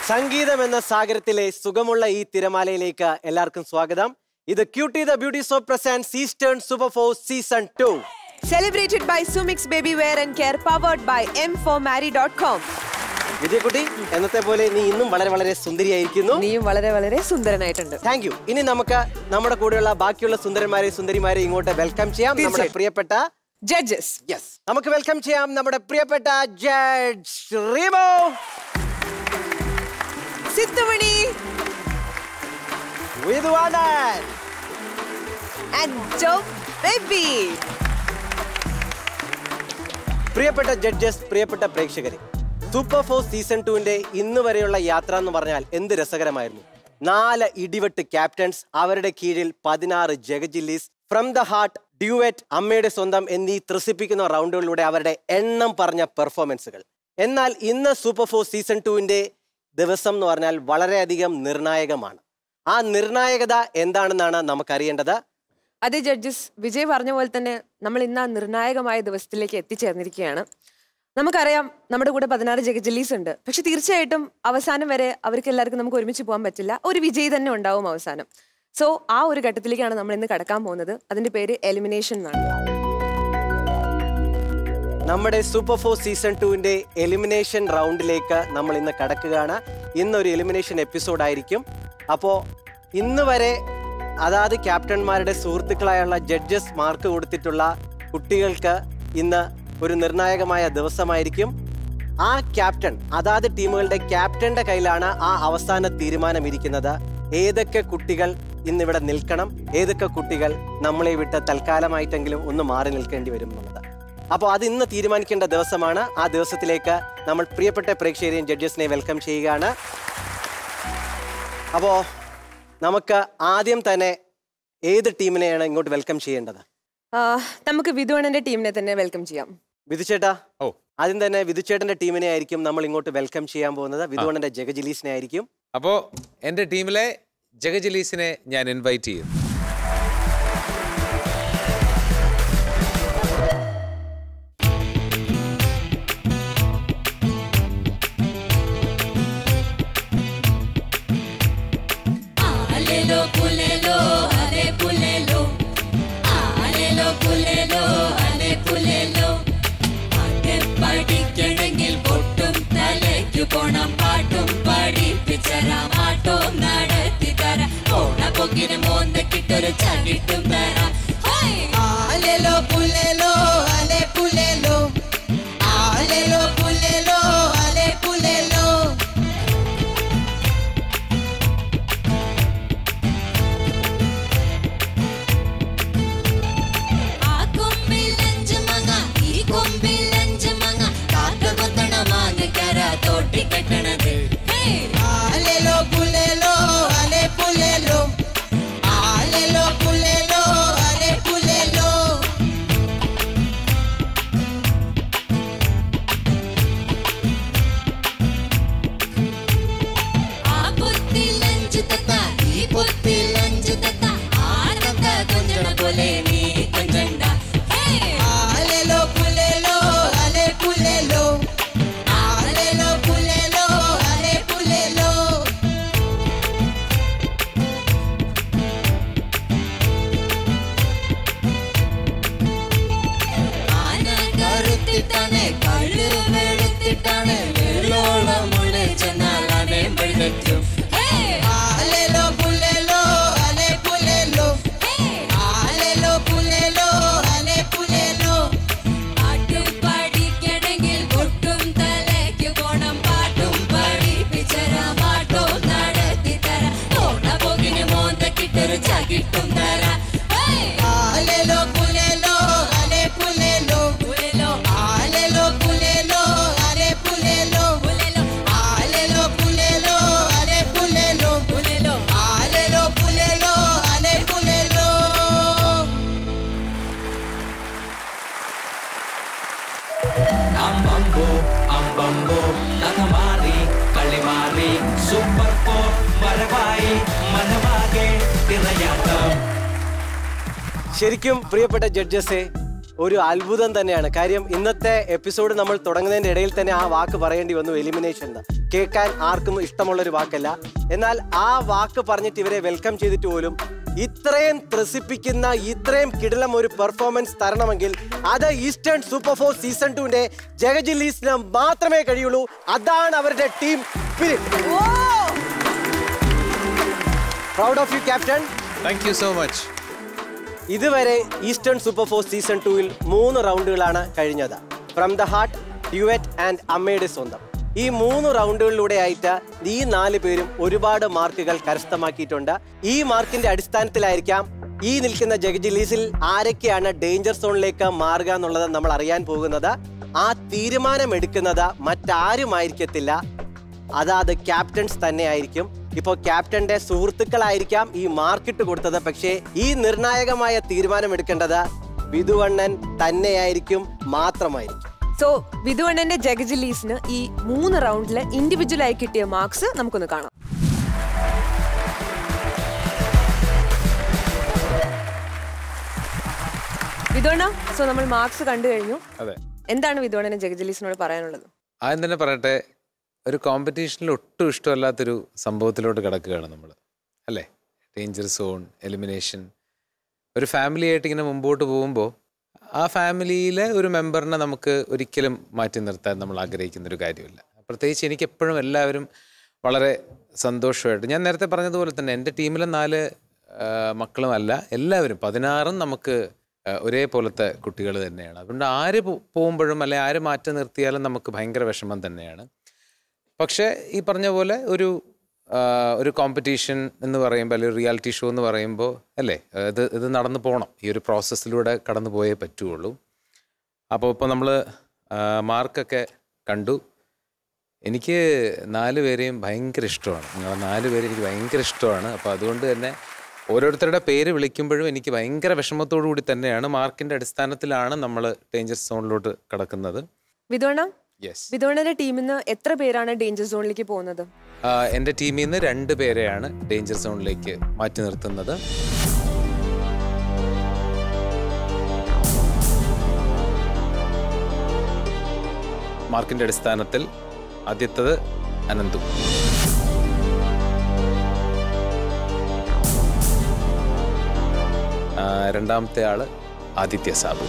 സംഗീതം എന്ന സാഗരത്തിലെ സുഖമുള്ള ഈ തിരമാലയിലേക്ക് എല്ലാവർക്കും സ്വാഗതം ഇത് cutie the beauty so present eastern super four season two Celebrated by Sumix Baby Wear and Care, powered by m4marry.com. Vijayakutty എന്നത്തെ പോലെ നീ ഇന്നും വളരെ വളരെ സുന്ദരിയായിരിക്കുന്നു നീയും വളരെ വളരെ സുന്ദരനായിട്ടുണ്ട് താങ്ക് യു ഇനി നമുക്ക് നമ്മുടെ കൂടെയുള്ള ബാക്കിയുള്ള സുന്ദരന്മാരെ സുന്ദരിമാരെ ഇങ്ങോട്ട് വെൽക്കം ചെയ്യാം നമ്മുടെ തീർച്ചയായും. പ്രിയപ്പെട്ട ജഡ്ജസ് യെസ് നമുക്ക് വെൽക്കം ചെയ്യാം നമ്മുടെ പ്രിയപ്പെട്ട ജഡ്ജ് റീമോ സിത്തുമണി വിധുവാനൻ ആൻഡ് ജോ ബേബി പ്രിയപ്പെട്ട ജഡ്ജസ് പ്രിയപ്പെട്ട പ്രേക്ഷകരെ സൂപ്പർ ഫോർ സീസൺ ടുവിന്റെ ഇന്ന് വരെയുള്ള യാത്ര എന്ന് പറഞ്ഞാൽ എന്ത് രസകരമായിരുന്നു നാല് ഇടിവെട്ട് ക്യാപ്റ്റൻസ് അവരുടെ കീഴിൽ പതിനാറ് ജഗജില്ലീസ് ഫ്രം ദ ഹാർട്ട് ഡ്യൂവറ്റ് അമ്മയുടെ സ്വന്തം എന്നീ ത്രസിപ്പിക്കുന്ന റൗണ്ടുകളിലൂടെ അവരുടെ എണ്ണം പറഞ്ഞ പെർഫോമൻസുകൾ എന്നാൽ ഇന്ന് സൂപ്പർ ഫോർ സീസൺ ടുവിന്റെ ദിവസം എന്ന് പറഞ്ഞാൽ വളരെയധികം നിർണായകമാണ് ആ നിർണായകത എന്താണെന്നാണ് നമുക്കറിയേണ്ടത് അതെ ജഡ്ജസ് വിജയ് പറഞ്ഞ പോലെ തന്നെ നമ്മൾ ഇന്ന് ആ നിർണായകമായ ദിവസത്തിലേക്ക് എത്തിച്ചേർന്നിരിക്കുകയാണ് നമുക്കറിയാം നമ്മുടെ കൂടെ പതിനാറ് ജഗജില്ലീസ് ഉണ്ട് പക്ഷെ തീർച്ചയായിട്ടും അവസാനം വരെ അവർക്ക് എല്ലാവർക്കും നമുക്ക് ഒരുമിച്ച് പോകാൻ പറ്റില്ല ഒരു വിജയി തന്നെ ഉണ്ടാവും അവസാനം സോ ആ ഒരു ഘട്ടത്തിലേക്കാണ് നമ്മൾ ഇന്ന് കടക്കാൻ പോകുന്നത് അതിന്റെ പേര് എലിമിനേഷൻ എന്നാണ് നമ്മുടെ സൂപ്പർ ഫോർ സീസൺ ടുവിന്റെ എലിമിനേഷൻ റൗണ്ടിലേക്ക് നമ്മൾ ഇന്ന് കടക്കുകയാണ് ഇന്നൊരു എലിമിനേഷൻ എപ്പിസോഡ് ആയിരിക്കും അപ്പോൾ ഇന്ന് വരെ അതാത് ക്യാപ്റ്റന്മാരുടെ സുഹൃത്തുക്കളായുള്ള ജഡ്ജസ് മാർക്ക് കൊടുത്തിട്ടുള്ള കുട്ടികൾക്ക് ഇന്ന് ഒരു നിർണായകമായ ദിവസമായിരിക്കും ആ ക്യാപ്റ്റൻ അതാത് ടീമുകളുടെ ക്യാപ്റ്റന്റെ കയ്യിലാണ് ആ അവസാന തീരുമാനം ഇരിക്കുന്നത് ഏതൊക്കെ കുട്ടികൾ ഇന്നിവിടെ നിൽക്കണം ഏതൊക്കെ കുട്ടികൾ നമ്മളെ വിട്ട് തൽക്കാലമായിട്ടെങ്കിലും ഒന്ന് മാറി നിൽക്കേണ്ടി വരും എന്നുള്ളത് അപ്പോൾ അത് ഇന്ന് തീരുമാനിക്കേണ്ട ദിവസമാണ് ആ ദിവസത്തിലേക്ക് നമ്മൾ പ്രിയപ്പെട്ട പ്രേക്ഷകരെയും ജഡ്ജസിനെ വെൽക്കം ചെയ്യുകയാണ് അപ്പോൾ നമുക്ക് ആദ്യം തന്നെ ഏത് ടീമിനെയാണ് ഇങ്ങോട്ട് വെൽക്കം ചെയ്യേണ്ടത് ആ, നമുക്ക് വിധുവണന്റെ ടീമിനെ തന്നെ വെൽക്കം ചെയ്യാം വിധുചേട്ടാ ഓ ആദ്യം തന്നെ വിധുചേട്ടന്റെ ടീമിനെ ആയിരിക്കും നമ്മൾ ഇങ്ങോട്ട് വെൽക്കം ചെയ്യാൻ പോകുന്നത് വിധുവണ്ണന്റെ ജഗജിലീസിനെ ആയിരിക്കും അപ്പോ എന്റെ ടീമിലെ ജഗജിലീസിനെ ഞാൻ ഇൻവൈറ്റ് ചെയ്യും Alelo pulelo, ale pulelo. Alelo pulelo, ale pulelo. പാട്ട് പഠിക്കണമെങ്കിൽ പൊട്ടും തലയ്ക്കു പോണം പാട്ടും പഠിപ്പിച്ചരാം ആട്ടവും നടത്തി തരാം ഓണപ്പൊക്കിന് മോന്തക്കിട്ടൊരു ചകിട്ടും തരാം ഹോയ്! ആലെലോ പുലെലോ അലെ പുലെലോ ആലെലോ പുലെലോ അലെ പുലെലോ ആ കൊമ്പിൽ അഞ്ച് മാങ്ങ ഈ കൊമ്പിൽ അഞ്ച് മാങ്ങ കാക്ക കൊത്തണ മാങ്ങക്കര തോട്ടി കെട്ടണത് ആലെലോ പുലെലോ അലെ പുലെലോ ആലെലോ പുലെലോ അലെ പുലെലോ ആ പൊത്തിൽ അഞ്ച് തത്ത ഈ പൊത്തിൽ അഞ്ച് തത്ത ആനന്ദ കൊഞ്ചണ പോലെ നീ കൊഞ്ചണ്ട ആലെലോ പുലെലോ അലെ പുലെലോ ആലെലോ പുലെലോ അലെ പുലെലോ ആന കറുത്തിട്ടാണ് കള്ളു വെളുത്തിട്ടാണ് വെള്ളോളം മുളെ ചെന്നാൽ അനേം വഴുതെറ്റും ആലെലോ പുലെലോ അലെ പുലെലോ ആലെലോ പുലെലോ അലെ പുലെലോ പാട്ട് പഠിക്കണമെങ്കിൽ പൊട്ടും തലയ്ക്ക് പോണം പാട്ടും പഠിപ്പിച്ചരാം പാട്ടും നടത്തി തരാം ഓണപ്പൊകിന് മോന്തക്കിട്ടൊരു ചകിട്ടും തരാം ആലെലോ പുലെലോ അലെ പുലെലോ പുലെലോ ആലെലോ പുലെലോ അലെ പുലെലോ പുലെലോ ആലെലോ പുലെലോ അലെ പുലെലോ പുലെലോ ആലെലോ പുലെലോ അലെ പുലെലോ അമ്പമ്പോ അമ്പമ്പോ കഥ മാറി കളി മാറി സൂപ്പർ ഫോർ വരവായി മനമാകെ തിറയാട്ടം ശരിക്കും പ്രിയപ്പെട്ട ജഡ്ജസെ ഒരു അത്ഭുതം തന്നെയാണ് കാര്യം ഇന്നത്തെ എപ്പിസോഡ് നമ്മൾ തുടങ്ങുന്നതിന്റെ ഇടയിൽ തന്നെ ആ വാക്ക് പറയേണ്ടി വന്നു എലിമിനേഷൻ എന്ന് കേൾക്കാൻ ആർക്കും ഇഷ്ടമുള്ള ഒരു വാക്കല്ല എന്നാൽ ആ വാക്ക് പറഞ്ഞിട്ട് ഇവരെ വെൽക്കം ചെയ്തിട്ട് പോലും ഇത്രയും ത്രസിപ്പിക്കുന്ന ഇത്രയും കിടിലം ഒരു പെർഫോമൻസ് തരണമെങ്കിൽ അത് ഈസ്റ്റേൺ സൂപ്പർ ഫോർ സീസൺ ടുവിന്റെ ജഗജില്ലീസിന് മാത്രമേ കഴിയുള്ളൂ അതാണ് അവരുടെ team spirit proud of you captain thank you so much ഇതുവരെ ഈസ്റ്റേൺ സൂപ്പർ ഫോർ സീസൺ ടൂവിൽ മൂന്ന് റൗണ്ടുകളാണ് കഴിഞ്ഞത് from the heart duet and അമ്മയുടെ സ്വന്തം ഈ മൂന്ന് റൗണ്ടുകളിലൂടെ ആയിട്ട് ഈ നാല് പേരും ഒരുപാട് മാർക്കുകൾ കരസ്ഥമാക്കിയിട്ടുണ്ട് ഈ മാർക്കിന്റെ അടിസ്ഥാനത്തിലായിരിക്കാം ഈ നിൽക്കുന്ന ജഗജിലീസിൽ ആരൊക്കെയാണ് ഡേഞ്ചർ സോണിലേക്ക് മാറുക എന്നുള്ളത് നമ്മൾ അറിയാൻ പോകുന്നത് ആ തീരുമാനം എടുക്കുന്നത് മറ്റാരുമായിരിക്കത്തില്ല അതാത് ക്യാപ്റ്റൻസ് തന്നെ ആയിരിക്കും ഇപ്പോൾ ക്യാപ്റ്റന്റെ സുഹൃത്തുക്കളായിരിക്കാം ഈ മാർക്കിട്ട് കൊടുത്തത് പക്ഷേ ഈ നിർണായകമായ തീരുമാനം എടുക്കേണ്ടത് വിധുവണ്ണൻ തന്നെയായിരിക്കും മാത്രമായിരിക്കും സോ വിധുവണ്ണന്റെ ജഗജിലീസിന് ഈ മൂന്ന് റൗണ്ടില് ഇൻഡിവിജ്വൽ ആയി കിട്ടിയ മാർക്സ് നമുക്കൊന്ന് കാണാം വിധുവണ്ണ സോ നമ്മൾ മാർക്സ് കണ്ടു കഴിഞ്ഞു അതെ എന്താണ് വിധുവണ്ണന് ജഗജിലീസിനോട് പറയാനുള്ളത് ആദ്യം തന്നെ പറയട്ടെ ഒരു കോമ്പറ്റീഷനിൽ ഒട്ടും ഇഷ്ടമല്ലാത്തൊരു സംഭവത്തിലോട്ട് കിടക്കുകയാണ് നമ്മൾ അല്ലേ ഡേഞ്ചർ സോൺ എലിമിനേഷൻ ഒരു ഫാമിലി ആയിട്ട് ഇങ്ങനെ മുമ്പോട്ട് പോകുമ്പോൾ ആ ഫാമിലിയിലെ ഒരു മെമ്പറിനെ നമുക്ക് ഒരിക്കലും മാറ്റി നിർത്താൻ നമ്മൾ ആഗ്രഹിക്കുന്ന ഒരു കാര്യമില്ല പ്രത്യേകിച്ച് എനിക്ക് എപ്പോഴും എല്ലാവരും വളരെ സന്തോഷമായിട്ട് ഞാൻ നേരത്തെ പറഞ്ഞതുപോലെ തന്നെ എൻ്റെ ടീമിലെ നാല് ആ, മക്കളുമല്ല എല്ലാവരും പതിനാറും നമുക്ക് ആ, ഒരേപോലത്തെ കുട്ടികൾ തന്നെയാണ് അതുകൊണ്ട് ആര് പോ- പോകുമ്പോഴും അല്ലെ ആര് മാറ്റി നിർത്തിയാലും നമുക്ക് ഭയങ്കര വിഷമം തന്നെയാണ് പക്ഷേ ഈ പറഞ്ഞ പോലെ ഒരു ആ, ഒരു കോമ്പറ്റീഷൻ എന്ന് പറയുമ്പോൾ അല്ലെങ്കിൽ റിയാലിറ്റി ഷോ എന്ന് പറയുമ്പോൾ അല്ലേ ഇത് ഇത് നടന്നു പോകണം ഈ ഒരു പ്രോസസ്സിലൂടെ കടന്നു പോയേ പറ്റുള്ളൂ അപ്പോൾ ഇപ്പോൾ നമ്മൾ മാർക്കൊക്കെ കണ്ടു എനിക്ക് നാല് പേരെയും ഭയങ്കര ഇഷ്ടമാണ് നിങ്ങളെ നാല് പേര് എനിക്ക് ഭയങ്കര ഇഷ്ടമാണ് അപ്പോൾ അതുകൊണ്ട് തന്നെ ഓരോരുത്തരുടെ പേര് വിളിക്കുമ്പോഴും എനിക്ക് ഭയങ്കര വിഷമത്തോടു കൂടി തന്നെയാണ് മാർക്കിൻ്റെ അടിസ്ഥാനത്തിലാണ് നമ്മൾ ഡേഞ്ചർ സോണിലോട്ട് കടക്കുന്നത് വിധുവണ്ണ യെസ് വിധുവണ്ണന്റെ ടീമിൽ നിന്ന് എത്ര പേരാണ് ഡേഞ്ചർ സോണിലേക്ക് പോകുന്നത് എൻ്റെ ടീമിൽ നിന്ന് രണ്ട് പേരെയാണ് ഡേഞ്ചർ സോണിലേക്ക് മാറ്റി നിർത്തുന്നത് മാർക്കിന്റെ അടിസ്ഥാനത്തിൽ ആദ്യത്തത് അനന്തു ആ, രണ്ടാമത്തെ ആള് ആദിത്യ സാബു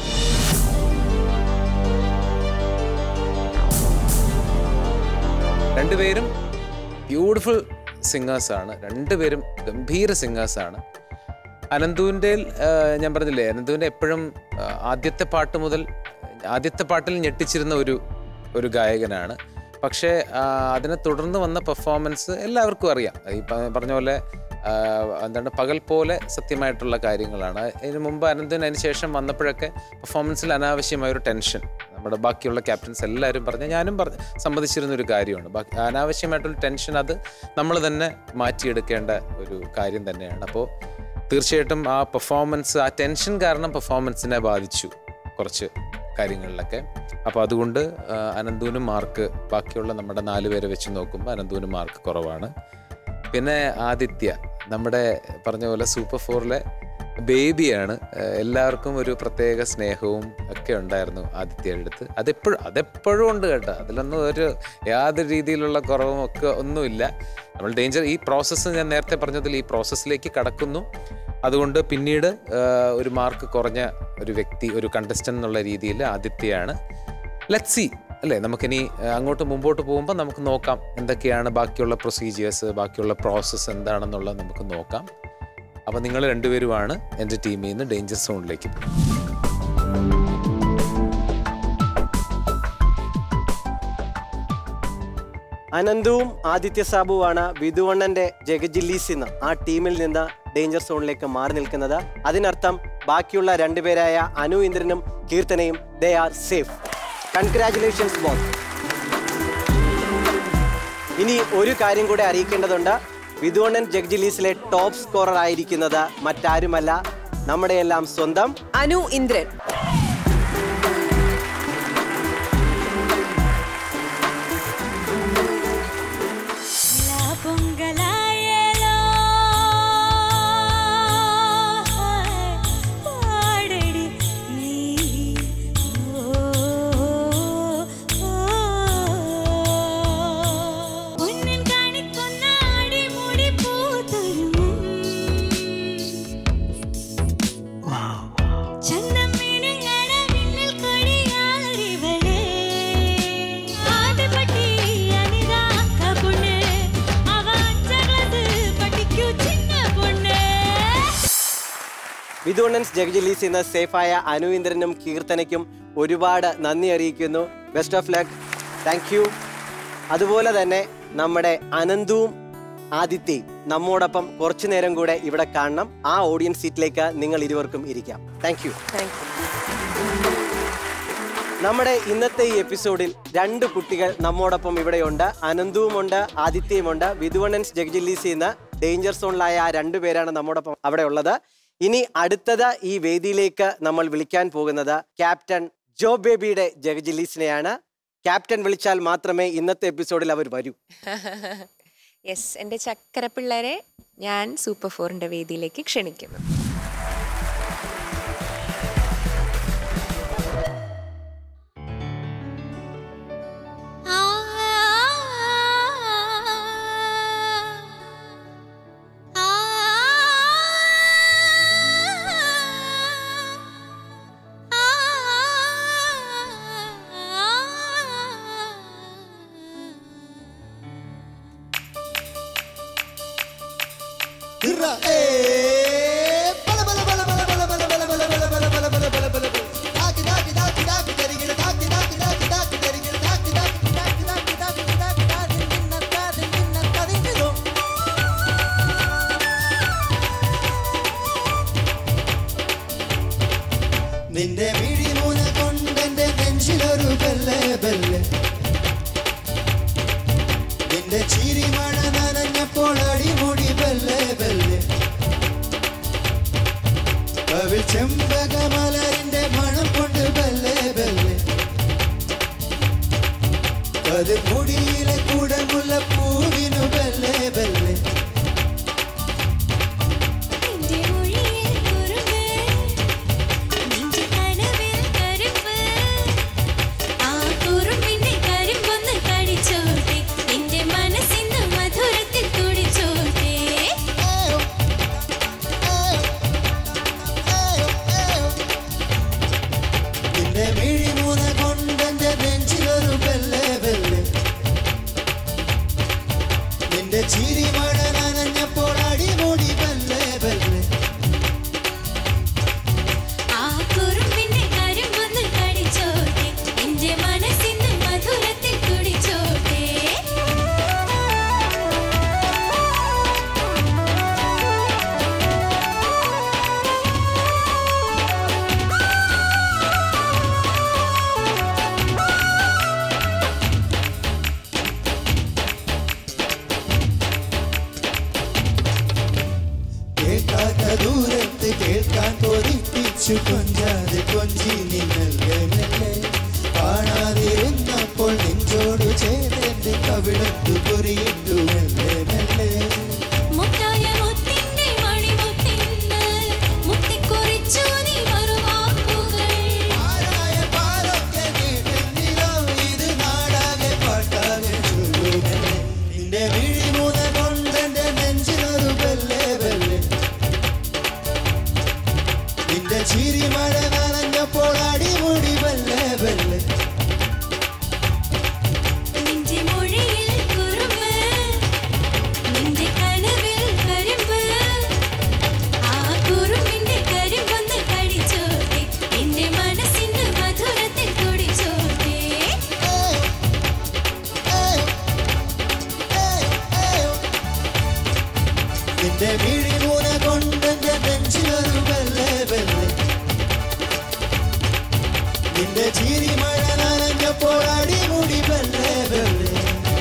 രണ്ടുപേരും ബ്യൂട്ടിഫുൾ സിംഗേഴ്സാണ് രണ്ടുപേരും ഗംഭീര സിംഗേഴ്സാണ് അനന്തുവിൻ്റെ ഞാൻ പറഞ്ഞില്ലേ അനന്തുവിൻ്റെ എപ്പോഴും ആ, ആദ്യത്തെ പാട്ട് മുതൽ ആദ്യത്തെ പാട്ടിൽ ഞെട്ടിച്ചിരുന്ന ഒരു ഒരു ഗായകനാണ് പക്ഷേ ആ, അതിനെ തുടർന്ന് വന്ന പെർഫോമൻസ് എല്ലാവർക്കും അറിയാം ഈ പ- പറഞ്ഞ പോലെ ആ, എന്താണ് പകൽ പോലെ സത്യമായിട്ടുള്ള കാര്യങ്ങളാണ് ഇതിന് മുമ്പ് അനന്തിന് അതിന് ശേഷം വന്നപ്പോഴൊക്കെ പെർഫോമൻസിൽ അനാവശ്യമായ ഒരു ടെൻഷൻ നമ്മുടെ ബാക്കിയുള്ള ക്യാപ്റ്റൻസ് എല്ലാവരും പറഞ്ഞ ഞാനും പറഞ്ഞ സമ്മതിച്ചിരുന്ന ഒരു കാര്യമാണ് ബാക്കി അനാവശ്യമായിട്ടുള്ള ടെൻഷൻ അത് നമ്മൾ തന്നെ മാറ്റിയെടുക്കേണ്ട ഒരു കാര്യം തന്നെയാണ് അപ്പോൾ തീർച്ചയായിട്ടും ആ പെർഫോമൻസ് ആ ടെൻഷൻ കാരണം പെർഫോമൻസിനെ ബാധിച്ചു കുറച്ച് കാര്യങ്ങളിലൊക്കെ അപ്പോൾ അതുകൊണ്ട് ആ, അനന്തുവിനും മാർക്ക് ബാക്കിയുള്ള നമ്മുടെ നാല് പേരെ വെച്ച് നോക്കുമ്പോൾ അനന്തുവിന് മാർക്ക് കുറവാണ് പിന്നെ ആദിത്യ നമ്മുടെ പറഞ്ഞ പോലെ സൂപ്പർ ഫോറിലെ ബേബിയാണ് ഏഹ് എല്ലാവർക്കും ഒരു പ്രത്യേക സ്നേഹവും ഒക്കെ ഉണ്ടായിരുന്നു ആദിത്യയുടെ അടുത്ത് അതെപ്പോഴും അതെപ്പോഴും ഉണ്ട് കേട്ടോ അതിലൊന്നും ഒരു യാതൊരു രീതിയിലുള്ള കുറവും ഒക്കെ ഒന്നുമില്ല നമ്മൾ ഡേഞ്ചർ ഈ പ്രോസസ്സ് ഞാൻ നേരത്തെ പറഞ്ഞതിൽ ഈ പ്രോസസ്സിലേക്ക് കടക്കുന്നു അതുകൊണ്ട് പിന്നീട് ഏഹ് ഒരു മാർക്ക് കുറഞ്ഞ ഒരു വ്യക്തി ഒരു കണ്ടസ്റ്റന്റ് എന്നുള്ള രീതിയിൽ ആദിത്യയാണ് ലെറ്റ് സി അല്ലേ നമുക്കിനി ഏഹ്, അങ്ങോട്ട് മുമ്പോട്ട് പോകുമ്പോൾ നമുക്ക് നോക്കാം എന്തൊക്കെയാണ് ബാക്കിയുള്ള പ്രൊസീജിയേഴ്സ് ബാക്കിയുള്ള പ്രോസസ്സ് എന്താണെന്നുള്ളത് നമുക്ക് നോക്കാം അപ്പോൾ നിങ്ങൾ രണ്ടുപേരുമാണ് എൻ്റെ ടീമിൽ നിന്ന് ഡേഞ്ചർ സോണിലേക്ക് പോകുന്നത് അനന്തുവും ആദിത്യ സാബുവാണ് വിധുവണ്ണന്റെ ജഗജില്ലീസിന്ന് ആ ടീമിൽ നിന്ന് ഡേഞ്ചർ സോണിലേക്ക് മാറി നിൽക്കുന്നത് അതിനർത്ഥം ബാക്കിയുള്ള രണ്ടുപേരായ അനു ഇന്ദ്രനും കീർത്തനയും they are safe congratulations boss ഇനി ഒരു കാര്യം കൂടെ അറിയിക്കേണ്ടതുണ്ട് വിധുവണ്ണൻ ജഗജിലീസിലെ ടോപ്പ് സ്കോറർ ആയിരിക്കുന്നത് മറ്റാരുമല്ല നമ്മുടെ എല്ലാം സ്വന്തം അനു ഇന്ദ്രൻ La പൊങ്കലായലോ പാടടി നീ വിധുവണ്ണൻസ് ജഗജിലീസ് എന്ന സേഫായ അനുഇന്ദ്രനും കീർത്തനയ്ക്കും ഒരുപാട് നന്ദി അറിയിക്കുന്നു best of luck thank you അതുപോലെ തന്നെ നമ്മുടെ അനന്തുവും ആദിത്യയും നമ്മോടൊപ്പം കുറച്ചു നേരം കൂടെ ഇവിടെ കാണണം ആ ഓഡിയൻസ് സീറ്റിലേക്ക് നിങ്ങൾ ഇരുവർക്കും ഇരിക്കാം താങ്ക് യു താങ്ക് യു നമ്മുടെ ഇന്നത്തെ ഈ എപ്പിസോഡിൽ രണ്ട് കുട്ടികൾ നമ്മോടൊപ്പം ഇവിടെയുണ്ട് അനന്തുവുമുണ്ട് ആദിത്യയുമുണ്ട് വിധുവണ്ണൻസ് ജഗജില്ലീസ് എന്ന ഡേഞ്ചർ സോണിലായ ആ രണ്ടുപേരാണ് നമ്മോടൊപ്പം അവിടെ ഉള്ളത് ഇനി അടുത്തത് ഈ വേദിയിലേക്ക് നമ്മൾ വിളിക്കാൻ പോകുന്നത് ക്യാപ്റ്റൻ ജോ ബേബിയുടെ ജഗജില്ലീസിനെയാണ് ക്യാപ്റ്റൻ വിളിച്ചാൽ മാത്രമേ ഇന്നത്തെ എപ്പിസോഡിൽ അവർ വരൂ യെസ് എൻ്റെ ചക്കര പിള്ളേരെ ഞാൻ സൂപ്പർ ഫോറിൻ്റെ വേദിയിലേക്ക് ക്ഷണിക്കുന്നു നിന്റെ മിഴിമൂന കൊണ്ടെന്റെ നെഞ്ചിലൊരു ബെല്ലെ ബെല്ലെ നിന്റെ ചിരിമഴ നനഞ്ഞപ്പോൾ അടിമുടി ബെല്ലെ ബെല്ലെ കവിൽ ചെമ്പകമലരിന്റെ മണം കൊണ്ട് ബെല്ലെ ബെല്ലെ കതിർ മുടിയിലെ കുടമുള്ള പൂവിനു ബെല്ലെ ബെല്ലെ നിന്റെ മൊഴിയിൽ കുറുമ്പ് നിന്റെ കനവിൽ കരുപ്പ് ആ കുറുമ്പിന്റെ കരിമ്പൊന്ന് കടിച്ചോട്ടെ നിന്റെ മനസ്സിന്ന് മധുരത്തിൽ തുടിച്ചോട്ടെ നിന്റെ മിഴിമൂന കൊണ്ടെന്റെ നെഞ്ചിലൊരു ബെല്ലെ ബെല്ലെ നിന്റെ ചിരിമഴ നനഞ്ഞപ്പോൾ അടിമുടി ബെല്ലെ ബെല്ലെ ആ കുറുമ്പിന്റെ കരിമ്പൊന്ന് കടിച്ചോട്ടെ നിന്റെ മനസ്സിന്ന് മധുരത്തിൽ തുടിച്ചോട്ടെ കേൾക്കാത്ത ദൂരത്ത് കേൾക്കാൻ കൊതിപ്പിച്ചു കൊഞ്ചാതെ കൊഞ്ചി നിന്നല്ലേ മെല്ലെ കാണാതിരുന്നപ്പോൾ നെഞ്ചോട് ചേർന്നെന്റെ കവിളത്തു കുറിയിട്ടു മെല്ലെ മെല്ലെ മുത്തായ മുത്തിന്റെ മണിമുത്തിന്ന് മുത്തിക്കുറിച്ചു നീ മറുവാക്കുകൾ ആരായ പാലൊക്കെ കേട്ടെന്നിലോ ഇത് നാടാകെ പാട്ടാകെ ചൊല്ലുമെല്ലെ നിന്റെ വിഴിമൂന കൊണ്ടെന്റെ നെഞ്ചിലൊരു ബെല്ലെ ബെല്ലെ നിന്റെ ചിരിമഴ നനഞ്ഞപ്പോൾ അടിമുടി ബെല്ലെ ബെല്ലെ നിന്റെ മൊഴിയിൽ കുറുമ്പ് നിന്റെ കനവിൽ കരിമ്പ് ആ കുറുമ്പിന്റെ കരിമ്പൊന്ന് കടിച്ചോട്ടെ നിന്റെ മനസ്സിന് മധുരത്തിൽ തുടിച്ചോട്ടെ നിന്റെ വിഴിമൂന കൊണ്ടെന്റെ നെഞ്ചിലൊരു ബെല്ലെ ബെല്ലെ നിന്റെ ചിരിമഴ നനഞ്ഞപ്പോൾ അടിമുടി ബെല്ലെ ബെല്ലെ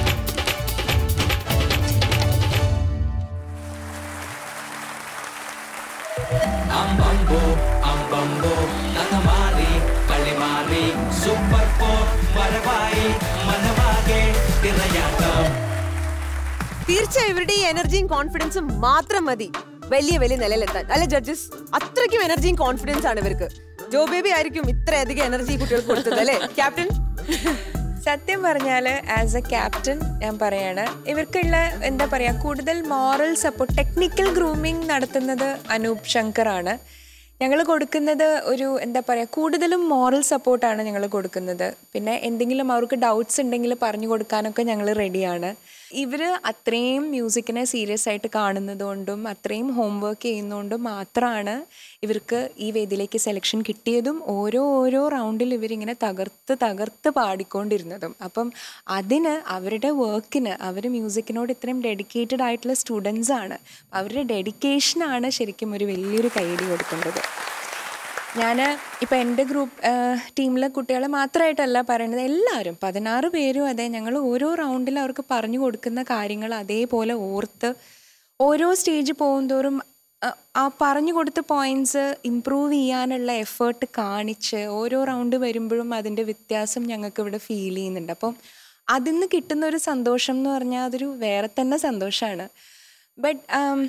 അമ്പമ്പോ അമ്പമ്പോ കഥ മാറി കളി മാറി സൂപ്പർ ഫോർ വരവായി മനവാകെ തിറയാട്ടം തീർച്ചയായും ഇവരുടെ ഈ എനർജിയും കോൺഫിഡൻസും മാത്രം മതി വലിയ വലിയ നിലയിലെത്താൻ അല്ലെ ജഡ്ജസ് അത്രയ്ക്കും എനർജിയും കോൺഫിഡൻസ് ആണ് ഇവർക്ക് ജോ ബേബി ആയിരിക്കും ഇത്രയധികം എനർജി കുട്ടികൾക്ക് കൊടുത്തത് അല്ലേ ക്യാപ്റ്റൻ സത്യം പറഞ്ഞാൽ ആസ് എ ക്യാപ്റ്റൻ ഞാൻ പറയാണ് ഇവർക്കുള്ള എന്താ പറയുക കൂടുതൽ മോറൽ സപ്പോർട്ട് ടെക്നിക്കൽ ഗ്രൂമിങ് നടത്തുന്നത് അനൂപ് ശങ്കറാണ് ഞങ്ങൾ കൊടുക്കുന്നത് ഒരു എന്താ പറയുക കൂടുതലും മോറൽ സപ്പോർട്ടാണ് ഞങ്ങൾ കൊടുക്കുന്നത് പിന്നെ എന്തെങ്കിലും അവർക്ക് ഡൗട്ട്സ് ഉണ്ടെങ്കിൽ പറഞ്ഞു കൊടുക്കാനൊക്കെ ഞങ്ങൾ റെഡിയാണ് ഇവർ അത്രയും മ്യൂസിക്കിനെ സീരിയസ് ആയിട്ട് കാണുന്നതുകൊണ്ടും അത്രയും ഹോംവർക്ക് ചെയ്യുന്നതുകൊണ്ടും മാത്രമാണ് ഇവർക്ക് ഈ വേദിയിലേക്ക് സെലക്ഷൻ കിട്ടിയതും ഓരോ ഓരോ റൗണ്ടിൽ ഇവരിങ്ങനെ തകർത്ത് തകർത്ത് പാടിക്കൊണ്ടിരുന്നതും അപ്പം അതിന് അവരുടെ വർക്കിന് അവർ മ്യൂസിക്കിനോട് ഇത്രയും ഡെഡിക്കേറ്റഡ് ആയിട്ടുള്ള സ്റ്റുഡൻസ് ആണ് അവരുടെ ഡെഡിക്കേഷനാണ് ശരിക്കും ഒരു വലിയൊരു കൈയടി കൊടുക്കേണ്ടത് ഞാൻ ഇപ്പം എൻ്റെ ഗ്രൂപ്പ് ടീമിലെ കുട്ടികളെ മാത്രമായിട്ടല്ല പറയുന്നത് എല്ലാവരും പതിനാറ് പേരും അതെ ഞങ്ങൾ ഓരോ റൗണ്ടിൽ അവർക്ക് പറഞ്ഞു കൊടുക്കുന്ന കാര്യങ്ങൾ അതേപോലെ ഓർത്ത് ഓരോ സ്റ്റേജ് പോകുന്തോറും അഹ്, ആ പറഞ്ഞു കൊടുത്ത പോയിന്റ്സ് ഇമ്പ്രൂവ് ചെയ്യാനുള്ള എഫേർട്ട് കാണിച്ച് ഓരോ റൗണ്ട് വരുമ്പോഴും അതിൻ്റെ വ്യത്യാസം ഞങ്ങൾക്ക് ഇവിടെ ഫീൽ ചെയ്യുന്നുണ്ട് അപ്പം അതിൽ നിന്ന് കിട്ടുന്ന ഒരു സന്തോഷം എന്ന് പറഞ്ഞാൽ അതൊരു വേറെ തന്നെ സന്തോഷമാണ് ബട്ട്